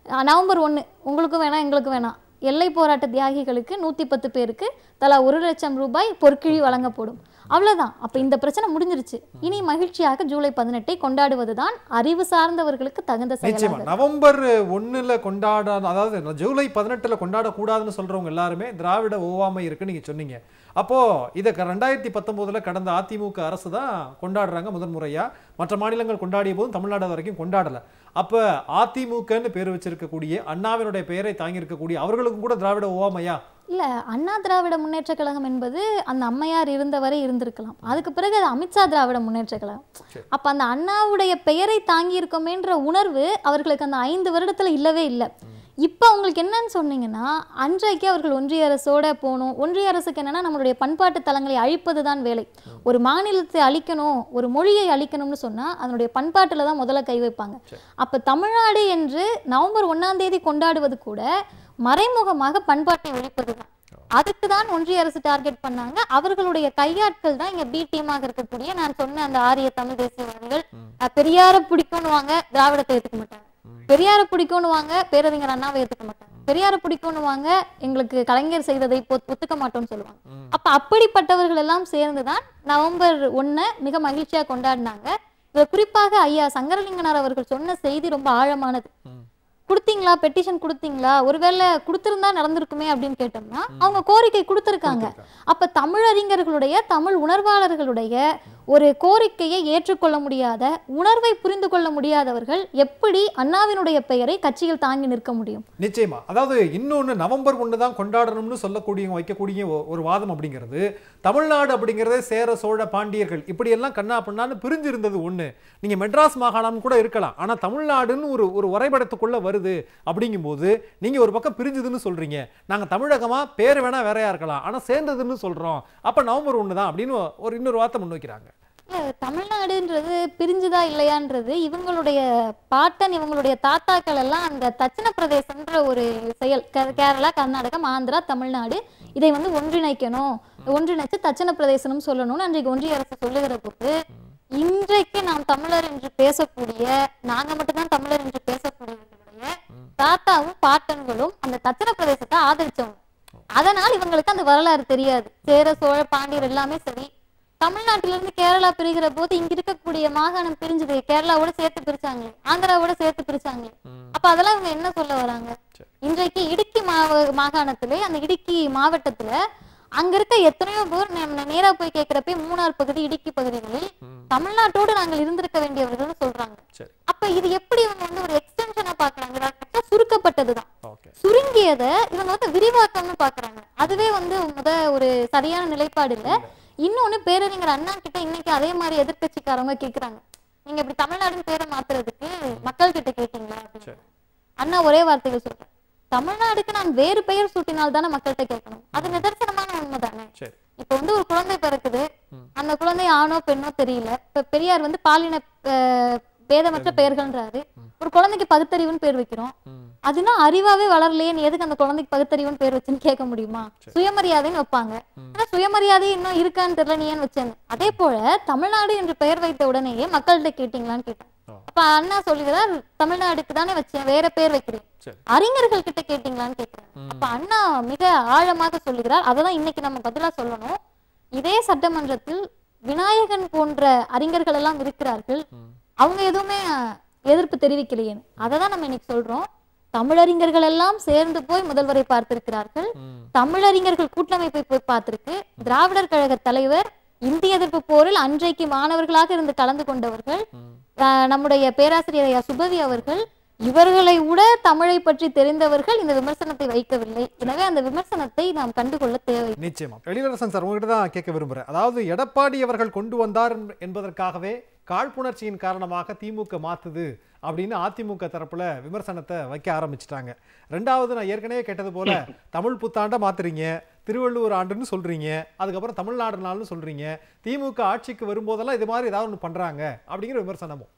அஹ், நவம்பர் ஒன்று உங்களுக்கும் வேணாம் எங்களுக்கும் வேணாம் எல்லை போராட்ட தியாகிகளுக்கு நூற்றி பத்து பேருக்கு தலா ஒரு லட்சம் ரூபாய் பொற்கிழி வழங்கப்படும் அவ்வளவுதான் அப்ப இந்த பிரச்சனை முடிஞ்சிருச்சு இனி மகிழ்ச்சியாக ஜூலை பதினெட்டை கொண்டாடுவதுதான் அறிவு சார்ந்தவர்களுக்கு தகுந்த நிச்சயமா செயலாக நவம்பர் ஒண்ணுல கொண்டாட அதாவது ஜூலை பதினெட்டுல கொண்டாடக்கூடாதுன்னு சொல்றவங்க எல்லாருமே திராவிட ஒவ்வாமை இருக்குன்னு நீங்க சொன்னீங்க அப்போ இதை க- ரெண்டாயிரத்தி பத்தொன்பதுல கடந்த அதிமுக அரசு தான் கொண்டாடுறாங்க முதன்முறையா மற்ற மாநிலங்கள் கொண்டாடிய போதும் தமிழ்நாடு அது வரைக்கும் கொண்டாடல அப்ப அதிமுகன்னு பேர் வச்சிருக்கக்கூடிய அண்ணாவினுடைய பெயரை தாங்கி இருக்கக்கூடிய அவர்களுக்கும் கூட திராவிட ஒவ்வாமையா இல்ல அண்ணா திராவிட முன்னேற்ற கழகம் என்பது அந்த அம்மையார் இருந்தவரை இருந்திருக்கலாம் அதுக்கு பிறகு அது அமித்ஷா திராவிட முன்னேற்ற கழகம் சரி. அப்ப அந்த அண்ணாவுடைய பெயரை தாங்கி இருக்கோமேன்ற உணர்வு அவர்களுக்கு அந்த ஐந்து வருடத்துல இல்லவே இல்லை இப்போ அவங்களுக்கு என்னன்னு சொன்னீங்கன்னா அன்றைக்கு அவர்கள் ஒன்றிய அரசோட போகணும் ஒன்றிய அரசுக்கு என்னன்னா நம்மளுடைய பண்பாட்டு தலங்களை அழிப்பது தான் வேலை ஒரு மாநிலத்தை அழிக்கணும் ஒரு மொழியை அழிக்கணும்னு சொன்னா அதனுடைய பண்பாட்டுல தான் முதல்ல கை வைப்பாங்க அப்ப தமிழ்நாடு என்று நவம்பர் ஒண்ணாம் தேதி கொண்டாடுவது கூட மறைமுகமாக பண்பாட்டை ஒழிப்பது தான் அதுக்கு தான் ஒன்றிய அரசு டார்கெட் பண்ணாங்க அவர்களுடைய கையாட்கள் தான் இங்க பி டீமாக இருக்கக்கூடிய நான் சொன்ன அந்த ஆரிய தமிழ் தேசியவாதிகள் அஹ், பெரியார பிடிக்கும்னு வாங்க திராவிடத்தை ஏத்துக்க மாட்டாங்க பெரியார பிடிக்கும்னு வாங்க பேரறிஞர் அண்ணாவை ஏத்துக்க மாட்டாங்க பெரியார பிடிக்கும்னு வாங்க எங்களுக்கு கலைஞர் செய்ததை பொ- ஒத்துக்க மாட்டோம்னு சொல்லுவாங்க அப்ப அப்படிப்பட்டவர்கள் எல்லாம் சேர்ந்துதான் நவம்பர் ஒண்ண மிக மகிழ்ச்சியா கொண்டாடினாங்க இதுல குறிப்பாக ஐயா சங்கரலிங்கனார் அவர்கள் சொன்ன செய்தி ரொம்ப ஆழமானது கொடுத்தீங்களா பெட்டிஷன் கொடுத்தீங்களா ஒருவேளை கொடுத்திருந்தா நடந்திருக்குமே அப்படின்னு கேட்டோம்னா அவங்க கோரிக்கை கொடுத்திருக்காங்க அப்ப தமிழறிஞர்களுடைய தமிழ் உணர்வாளர்களுடைய ஒரு கோரிக்கையை ஏற்றுக்கொள்ள முடியாத உணர்வை புரிந்து கொள்ள முடியாதவர்கள் எப்படி அண்ணாவினுடைய பெயரை கட்சியில் தாங்கி நிற்க முடியும் நிச்சயமா அதாவது இன்னொன்னு நவம்பர் ஒன்று தான் கொண்டாடணும்னு சொல்லக்கூடிய வைக்கக்கூடிய ஒ- ஒரு வாதம் அப்படிங்கிறது தமிழ்நாடு அப்படிங்கிறதே சேர சோழ பாண்டியர்கள் இப்படியெல்லாம் கண்ணா பண்ணான்னு பிரிஞ்சு இருந்தது ஒண்ணு நீங்க மெட்ராஸ் மாகாணம் கூட இருக்கலாம் ஆனா தமிழ்நாடுன்னு ஒரு ஒரு வரைபடத்துக்குள்ள வருது அப்படிங்கும்போது நீங்க ஒரு பக்கம் பிரிஞ்சுதுன்னு சொல்றீங்க நாங்க தமிழகமா பேர் வேணா வேறையா இருக்கலாம் ஆனா சேர்ந்ததுன்னு சொல்றோம் அப்ப நவம்பர் ஒன்று தான் அப்படின்னு ஒரு இன்னொரு வார்த்தை முன்வைக்கிறாங்க இல்ல, தமிழ்நாடுன்றது பிரிஞ்சுதா இல்லையான்றது இவங்களுடைய பாட்டன் இவங்களுடைய தாத்தாக்கள் எல்லாம் அந்த தட்சிண பிரதேசம்ன்ற ஒரு செயல் கே- கேரளா கர்நாடகம் ஆந்திரா தமிழ்நாடு இதை வந்து ஒன்றிணைக்கணும் ஒன்றிணைச்சு தட்சிண பிரதேசம்னு சொல்லணும்னு அன்றைக்கு ஒன்றிய அரசு சொல்லுகிற போது இன்றைக்கு நாம் தமிழர் என்று பேசக்கூடிய நாங்க மட்டும்தான் தமிழர் என்று பேசக்கூடியவர்களுடைய தாத்தாவும் பாட்டன்களும் அந்த தட்சிண பிரதேசத்தை ஆதரிச்சவங்க அதனால் இவங்களுக்கு அந்த வரலாறு தெரியாது சேர சோழ பாண்டியர் எல்லாமே சரி தமிழ்நாட்டில இருந்து கேரளா பிரிகிற போது இங்க இருக்கக்கூடிய மாகாணம் பிரிஞ்சுது கேரளாவோட சேர்த்து பிரிச்சாங்களே ஆந்திராவோட சேர்த்து பிரிச்சாங்களே அப்ப அதெல்லாம் இவங்க என்ன சொல்ல வராங்க இன்றைக்கு இடுக்கி மாவ மாகாணத்திலே அந்த இடுக்கி மாவட்டத்துல அங்க இருக்க எத்தனையோ பேர் நம்ம நேரா போய் கேட்கிறப்ப மூணார் பகுதி இடுக்கி பகுதிகளில் தமிழ்நாட்டோடு நாங்கள் இருந்திருக்க வேண்டியவர்கள்னு சொல்றாங்க சரி அப்ப இது எப்படி இவங்க வந்து ஒரு எக்ஸ்டென்ஷனா பாக்குறாங்க இதை சுருக்கப்பட்டதுதான் ஓகே சுருங்கியதை இவங்க வந்து விரிவாக்கம்னு பாக்குறாங்க அதுவே வந்து முத ஒரு சரியான நிலைப்பாடு இல்ல இன்னொன்னு பேரறிஞர் அண்ணா கிட்ட இன்னைக்கு அதே மாதிரி எதிர்க்கட்சிக்காரவங்க கேக்குறாங்க நீங்க இப்படி தமிழ்நாடுன்னு பேரை மாத்துறதுக்கு மக்கள் கிட்ட கேட்டீங்களா அப்படின்னு அண்ணா ஒரே வார்த்தைகள் சொல்றேன் தமிழ்நாடுக்கு நான் வேறு பெயர் சூட்டினால் தானே மக்கள்கிட்ட கேட்கணும் அது நிதர்சனமான உண்மைதானே சரி இப்ப வந்து ஒரு குழந்தை பிறக்குது அந்த குழந்தை ஆணோ பெண்ணோ தெரியல இப்ப பெரியார் வந்து பாலின அஹ், பேதமற்ற பெயர்கள்ன்றாரு ஒரு குழந்தைக்கு பகுத்தறிவுன்னு பேர் வைக்கிறோம் அதுனா அறிவாவே வளரலையேன்னு எதுக்கு அந்த குழந்தைக்கு பகுத்தறிவுன்னு பேர் வச்சுன்னு கேட்க முடியுமா சுயமரியாதைன்னு வைப்பாங்க ஆனா சுயமரியாதை இன்னும் இருக்கான்னு தெரியல நீ ஏன் வச்சேன்னு அதே போல தமிழ்நாடு என்று பெயர் வைத்த உடனேயே மக்கள்கிட்ட கேட்டீங்களான்னு கேட்டேன் ஆ. அப்ப அண்ணா சொல்லுகிறார் தமிழ்நாடுக்கு தானே வச்சேன் வேற பேர் வைக்கிறேன் சரி அறிஞர்கள் கிட்ட கேட்டீங்களான்னு கேட்கிறேன் அப்ப அண்ணா மிக ஆழமாக சொல்லுகிறார் அததான் இன்னைக்கு நம்ம பதிலா சொல்லணும் இதே சட்டமன்றத்தில் விநாயகன் போன்ற அறிஞர்கள் எல்லாம் இருக்கிறார்கள் அவங்க எதுவுமே எதிர்ப்பு தெரிவிக்கலையே அதை தான் நம்ம இன்னைக்கு சொல்றோம் தமிழறிஞர்கள் எல்லாம் சேர்ந்து போய் முதல்வரை பார்த்திருக்கிறார்கள் தமிழறிஞர்கள் கூட்டமைப்பை போய் பார்த்திருக்கு திராவிடர் கழக தலைவர் இந்திய எதிர்ப்பு போரில் அன்றைக்கு மாணவர்களாக இருந்து கலந்து கொண்டவர்கள் ஆஹ் நம்முடைய பேராசிரியர் ஐயா சுபவி அவர்கள் இவர்களை விட தமிழை பற்றி தெரிந்தவர்கள் இந்த விமர்சனத்தை வைக்கவில்லை எனவே அந்த விமர்சனத்தை நாம் கண்டுகொள்ள தேவை நிச்சயமா எழிலரசன் சார் உங்ககிட்ட தான் கேட்க விரும்புறேன் அதாவது எடப்பாடி அவர்கள் கொண்டு வந்தார் என்ப- என்பதற்காகவே காழ்ப்புணர்ச்சியின் காரணமாக திமுக மாத்துது அப்படின்னு அதிமுக தரப்புல விமர்சனத்தை வைக்க ஆரம்பிச்சிட்டாங்க ரெண்டாவது நான் ஏற்கனவே கேட்டது போல தமிழ் புத்தாண்டை மாத்துறீங்க திருவள்ளுவர் ஆண்டுன்னு சொல்றீங்க அதுக்கப்புறம் தமிழ்நாடு நாள்னு சொல்றீங்க திமுக ஆட்சிக்கு வரும்போதெல்லாம் இது மாதிரி ஏதாவது ஒன்று பண்றாங்க அப்படிங்கிற விமர்சனமும்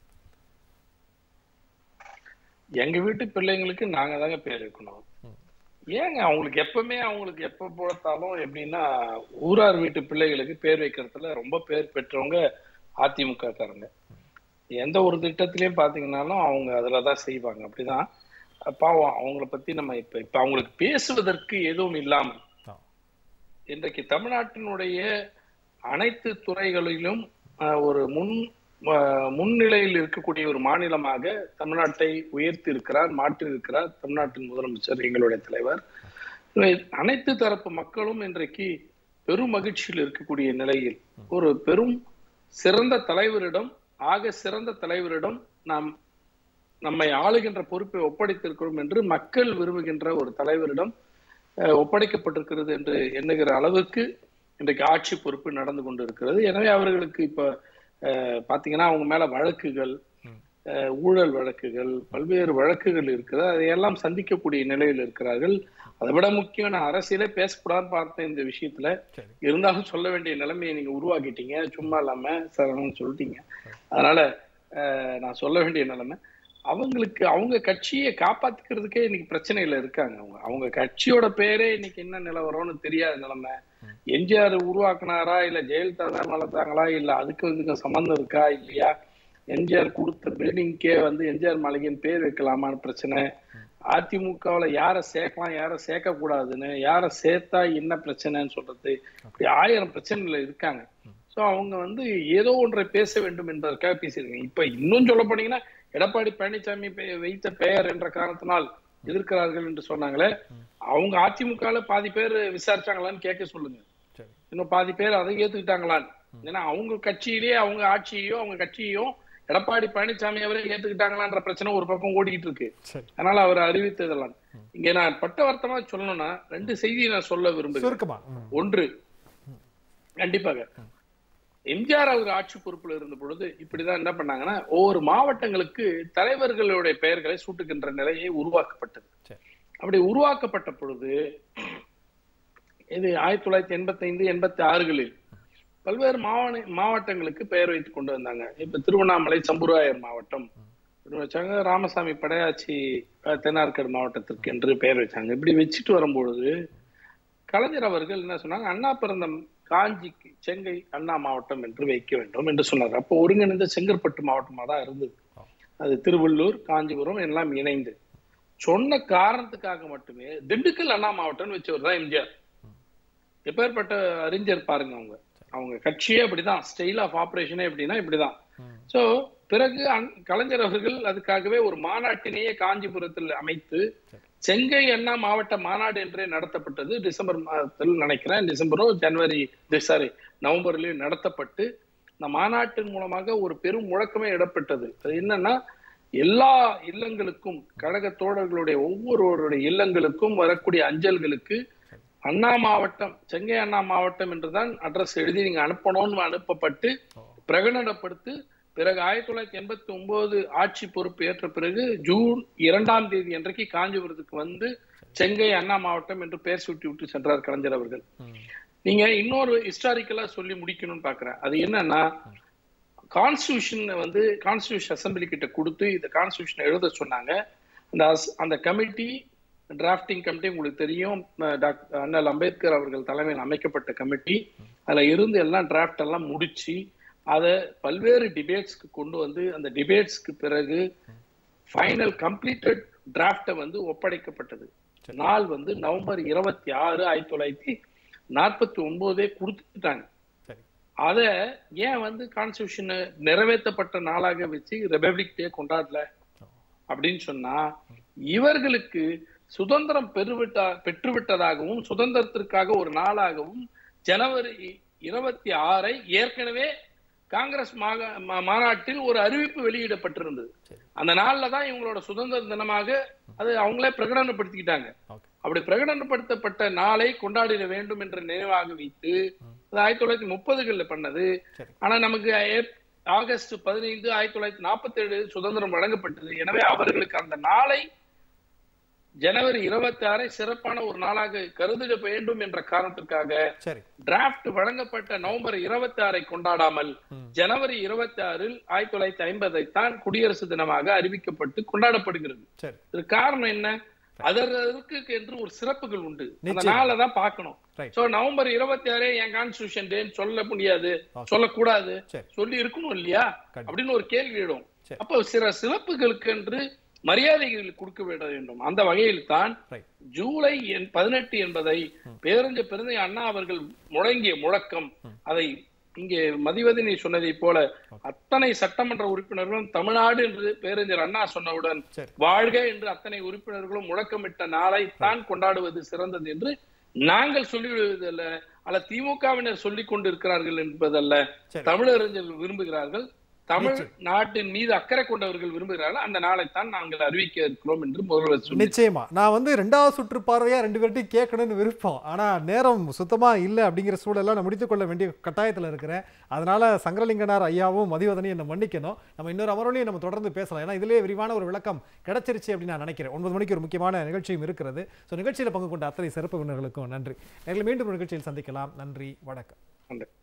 எங்க வீட்டு பிள்ளைங்களுக்கு நாங்க தாங்க பேர் வைக்கணும் ஏங்க அவங்களுக்கு எப்பவுமே அவங்களுக்கு எப்ப போலத்தாலும் எப்படின்னா ஊரார் வீட்டு பிள்ளைகளுக்கு பேர் வைக்கிறதுல ரொம்ப பேர் பெற்றவங்க அதிமுக காரங்க எந்த ஒரு திட்டத்திலயும் பாத்தீங்கன்னாலும் அவங்க அதுலதான் செய்வாங்க அப்படிதான் பாவம் அவங்கள பத்தி நம்ம இப்ப இப்ப அவங்களுக்கு பேசுவதற்கு எதுவும் இல்லாமல் ஆ. இன்றைக்கு தமிழ்நாட்டினுடைய அனைத்து துறைகளிலும் அஹ், ஒரு முன் அஹ், முன்னிலையில் இருக்கக்கூடிய ஒரு மாநிலமாக தமிழ்நாட்டை உயர்த்தி இருக்கிறார் மாற்றி இருக்கிறார் தமிழ்நாட்டின் முதலமைச்சர் எங்களுடைய தலைவர் இவை அனைத்து தரப்பு மக்களும் இன்றைக்கு பெரும் மகிழ்ச்சியில் இருக்கக்கூடிய நிலையில் ஒரு பெரும் சிறந்த தலைவரிடம் ஆக சிறந்த தலைவரிடம் நாம் நம்மை ஆளுகின்ற பொறுப்பை ஒப்படைத்திருக்கிறோம் என்று மக்கள் விரும்புகின்ற ஒரு தலைவரிடம் அஹ், ஒப்படைக்கப்பட்டிருக்கிறது என்று எண்ணுகிற அளவுக்கு இன்றைக்கு ஆட்சி பொறுப்பு நடந்து கொண்டிருக்கிறது எனவே அவர்களுக்கு இப்ப அஹ், பாத்தீங்கன்னா அவங்க மேல வழக்குகள் அஹ், ஊழல் வழக்குகள் பல்வேறு வழக்குகள் இருக்கிறது அதையெல்லாம் சந்திக்கக்கூடிய நிலையில் இருக்கிறார்கள் அதை விட முக்கியம் நான் அரசியலே பேசக்கூடாதுன்னு பார்த்தேன் இந்த விஷயத்துல சரி இருந்தாலும் சொல்ல வேண்டிய நிலைமையை நீங்க உருவாக்கிட்டீங்க சும்மா இல்லாம சரவணன் சொல்லிட்டீங்க அதனால அஹ், நான் சொல்ல வேண்டிய நிலைமை அவங்களுக்கு அவங்க கட்சியை காப்பாத்திக்கிறதுக்கே இன்னைக்கு பிரச்சனையில இருக்காங்க அவங்க அவங்க கட்சியோட பேரே இன்னைக்கு என்ன நிலவரம்னு தெரியாத நிலைமை எம்ஜிஆர் உருவாக்குனாரா இல்ல ஜெயலலிதா தான் வளர்த்தாங்களா இல்ல அதுக்கு இதுக்கு சம்பந்தம் இருக்கா இல்லையா எம்ஜிஆர் கொடுத்த பில்டிங்க்கே வந்து எம்ஜிஆர் மாளிகைன்னு பேர் வைக்கலாமான்னு பிரச்சனை அதிமுகவுல யாரை சேர்க்கலாம் யாரை சேர்க்க கூடாதுன்னு யாரை சேர்த்தா என்ன பிரச்சனைன்னு சொல்றது இப்படி ஆயிரம் பிரச்சனைகள் இருக்காங்க சோ அவங்க வந்து ஏதோ ஒன்றை பேச வேண்டும் என்பதற்காக பேசியிருக்காங்க இப்ப இன்னும் சொல்ல போனீங்கன்னா எடப்பாடி பழனிசாமி பெ- வைத்த பெயர் என்ற காரணத்தினால் எதிர்க்கிறார்கள் என்று சொன்னாங்களே அவங்க அதிமுகல பாதி பேர் விசாரிச்சாங்களான்னு கேட்க சொல்லுங்க சரி இன்னும் பாதி பேர் அதை ஏத்துக்கிட்டாங்களான்னு ஏன்னா அவங்க கட்சியிலேயே அவங்க ஆட்சியையோ அவங்க கட்சியையோ எடப்பாடி பழனிசாமி அவரே ஏத்துக்கிட்டாங்களான்ற பிரச்சனை ஒரு பக்கம் ஓடிக்கிட்டு இருக்கு சரி அதனால அவர் அறிவித்ததெல்லாம் இங்க நான் பட்ட வருத்தமா சொல்லணும்னா ரெண்டு செய்தியை நான் சொல்ல விரும்புகிறேன் சுருக்கமா ம். ஒன்று கண்டிப்பாக எம்ஜிஆர் அவர் ஆட்சி பொறுப்புல இருந்த பொழுது இப்படிதான் என்ன பண்ணாங்கன்னா ஒவ்வொரு மாவட்டங்களுக்கு தலைவர்களுடைய பெயர்களை சூட்டுகின்ற நிலையை உருவாக்கப்பட்டது சரி அப்படி உருவாக்கப்பட்ட பொழுது இது ஆயிரத்தி தொள்ளாயிரத்தி எண்பத்தி ஐந்து எண்பத்தி ஆறுகளில் பல்வேறு மாவட்ட மாவட்டங்களுக்கு பெயர் வைத்து கொண்டு வந்தாங்க இப்ப திருவண்ணாமலை சம்புராயர் மாவட்டம் வச்சாங்க ராமசாமி படையாச்சி அஹ், தென்னார்கர் மாவட்டத்திற்கு என்று பெயர் வச்சாங்க இப்படி வச்சுட்டு வரும்பொழுது கலைஞர் அவர்கள் என்ன சொன்னாங்க அண்ணா பிறந்த காஞ்சிக்கு செங்கை அண்ணா மாவட்டம் என்று வைக்க வேண்டும் என்று சொன்னார் அப்போ ஒருங்கிணைந்த செங்கற்பட்டு மாவட்டமா தான் இருந்தது அது திருவள்ளூர் காஞ்சிபுரம் எல்லாம் இணைந்து சொன்ன காரணத்துக்காக மட்டுமே திண்டுக்கல் அண்ணா மாவட்டம்னு வச்சவர் தான் எம்ஜிஆர் எப்பேற்பட்ட அறிஞர் பாருங்க அவங்க அவங்க கட்சியே அப்படிதான் ஸ்டைல் ஆஃப் ஆபரேஷனே எப்படின்னா இப்படிதான் சோ பிறகு அன்- கலைஞர் அவர்கள் அதுக்காகவே ஒரு மாநாட்டினையே காஞ்சிபுரத்தில் அமைத்து செங்கை அண்ணா மாவட்ட மாநாடு என்றே நடத்தப்பட்டது டிசம்பர் மாதத்தில் நினைக்கிறேன் டிசம்பரோ ஜனவரி சாரி நவம்பர்லயோ நடத்தப்பட்டு இந்த மாநாட்டின் மூலமாக ஒரு பெரும் முழக்கமே இடப்பட்டது அது என்னன்னா எல்லா இல்லங்களுக்கும் கழக தோழர்களுடைய ஒவ்வொருவருடைய இல்லங்களுக்கும் வரக்கூடிய அஞ்சல்களுக்கு அண்ணா மாவட்டம் செங்கை அண்ணா மாவட்டம் என்றுதான் அட்ரஸ் எழுதி நீங்க அனுப்பணும்னு அனுப்பப்பட்டு பிரகடனப்படுத்தி பிறகு ஆயிரத்தி தொள்ளாயிரத்தி எண்பத்தி ஒன்பது ஆட்சி பொறுப்பு ஏற்ற பிறகு ஜூன் இரண்டாம் தேதி அன்றைக்கு காஞ்சிபுரத்துக்கு வந்து செங்கை அண்ணா மாவட்டம் என்று பெயர் சூட்டி விட்டு சென்றார் கலைஞர் அவர்கள் நீங்க இன்னொரு ஹிஸ்டாரிக்கலா சொல்லி முடிக்கணும்னு பாக்குறேன் அது என்னன்னா கான்ஸ்டியூஷன் வந்து கான்ஸ்டியூஷன் அசம்பிளி கிட்ட கொடுத்து இந்த கான்ஸ்டியூஷன் எழுத சொன்னாங்க அந்த அஸ்- அந்த கமிட்டி டிராஃப்டிங் கமிட்டி உங்களுக்கு தெரியும் அஹ் டாக்டர் அண்ணல் அம்பேத்கர் அவர்கள் தலைமையில் அமைக்கப்பட்ட கமிட்டி அதுல இருந்து எல்லாம் டிராஃப்ட் எல்லாம் முடிச்சு அதை பல்வேறு டிபேட்ஸ்க்கு கொண்டு வந்து அந்த டிபேட்ஸ்க்கு பிறகு ஃபைனல் கம்ப்ளீட்டட் டிராஃப்டை வந்து ஒப்படைக்கப்பட்டது நாள் வந்து நவம்பர் இருபத்தி ஆறு ஆயிரத்தி தொள்ளாயிரத்தி நாற்பத்தி ஒன்பதே கொடுத்துட்டாங்க சரி அத ஏன் வந்து கான்ஸ்டியூஷன் நிறைவேற்றப்பட்ட நாளாக வச்சு ரிபப்ளிக் டே கொண்டாடல அப்படின்னு சொன்னா இவர்களுக்கு சுதந்திரம் பெருவிட்டா பெற்றுவிட்டதாகவும் சுதந்திரத்திற்காக ஒரு நாளாகவும் ஜனவரி இருபத்தி ஆறை ஏற்கனவே காங்கிரஸ் மாக- மா- மாநாட்டில் ஒரு அறிவிப்பு வெளியிடப்பட்டிருந்தது அந்த நாள்ல தான் இவங்களோட சுதந்திர தினமாக அது அவங்களே பிரகடனப்படுத்திக்கிட்டாங்க ஓகே அப்படி பிரகடனப்படுத்தப்பட்ட நாளை கொண்டாடிட வேண்டும் என்ற நினைவாக வைத்து அது ஆயிரத்தி தொள்ளாயிரத்தி முப்பதுகள்ல பண்ணது சரி. ஆனா நமக்கு ஏப்- ஆகஸ்ட் பதினைந்து ஆயிரத்தி தொள்ளாயிரத்தி நாற்பத்தி ஏழு சுதந்திரம் வழங்கப்பட்டது எனவே அவர்களுக்கு அந்த நாளை ஜனவரி இருபத்தி ஆறை சிறப்பான ஒரு நாளாக கருதிட வேண்டும் என்ற காரணத்திற்காக சரி டிராஃப்ட் வழங்கப்பட்ட நவம்பர் இருபத்தி ஆறை கொண்டாடாமல் ஜனவரி இருபத்தி ஆறில் ஆயிரத்தி தொள்ளாயிரத்தி ஐம்பதை தான் குடியரசு தினமாக அறிவிக்கப்பட்டு கொண்டாடப்படுகிறது சரி இது காரணம் என்ன அதற்கு என்று ஒரு சிறப்புகள் உண்டு அந்த நிச்சயம். நாளை தான் பார்க்கணும் Right. சோ நவம்பர் இருபத்தி ஆறு என் கான்ஸ்டியூஷன் டேன்னு சொல்ல முடியாது Okay. சொல்லக்கூடாது சரி. சொல்லி இருக்கணும் இல்லையா கண்டிப்பா. அப்படின்னு ஒரு கேள்வி எழும் சரி. அப்போ சில சிறப்புகளுக்கு என்று மரியாதைகள் கொடுக்க விட வேண்டும் அந்த வகையில் தான் Right. ஜூலை எண்- பதினெட்டு என்பதை பேரஞ்ச பெருந்தை அண்ணா அவர்கள் முழங்கிய முழக்கம் அதை இங்கே மதிவதனி சொன்னதை போல அத்தனை சட்டமன்ற உறுப்பினர்களும் தமிழ்நாடு என்று பேரறிஞர் அண்ணா சொன்னவுடன் சரி. வாழ்க என்று அத்தனை உறுப்பினர்களும் முழக்கமிட்ட நாளை தான் கொண்டாடுவது சிறந்தது என்று நாங்கள் சொல்லிவிடுவதல்ல அல்ல திமுகவினர் சொல்லிக் கொண்டிருக்கிறார்கள் என்பதல்ல சரி. தமிழறிஞர்கள் விரும்புகிறார்கள் தமிழ் நாட்டின் மீது அக்கறை கொண்டவர்கள் விரும்புகிறார்கள் அந்த நாளைத்தான் நாங்கள் அறிவிக்க இருக்கிறோம் என்று முதல்வர் சொல்லி நிச்சயமா நான் வந்து ரெண்டாவது சுற்று பார்வையா ரெண்டு பேர்ட்டையும் கேட்கணும்னு விருப்பம் ஆனா நேரம் சுத்தமா இல்லை அப்படிங்கிற சூழலை நான் முடித்துக்கொள்ள வேண்டிய கட்டாயத்துல இருக்கிறேன் அதனால சங்கரலிங்கனார் ஐயாவும் மதிவதனையும் என்னை மன்னிக்கணும் நம்ம இன்னொரு அமர்வுலையும் நம்ம தொடர்ந்து பேசலாம் ஏன்னா இதுலேயே விரிவான ஒரு விளக்கம் கிடைச்சிருச்சு அப்படின்னு நான் நினைக்கிறேன் ஒன்பது மணிக்கு ஒரு முக்கியமான நிகழ்ச்சியும் இருக்கிறது ஸோ நிகழ்ச்சியில் பங்கு கொண்ட அத்தனை சிறப்பு விருந்தினர்களுக்கும் நன்றி நேரில் மீண்டும் ஒரு நிகழ்ச்சியில் சந்திக்கலாம் நன்றி வணக்கம் நன்றி.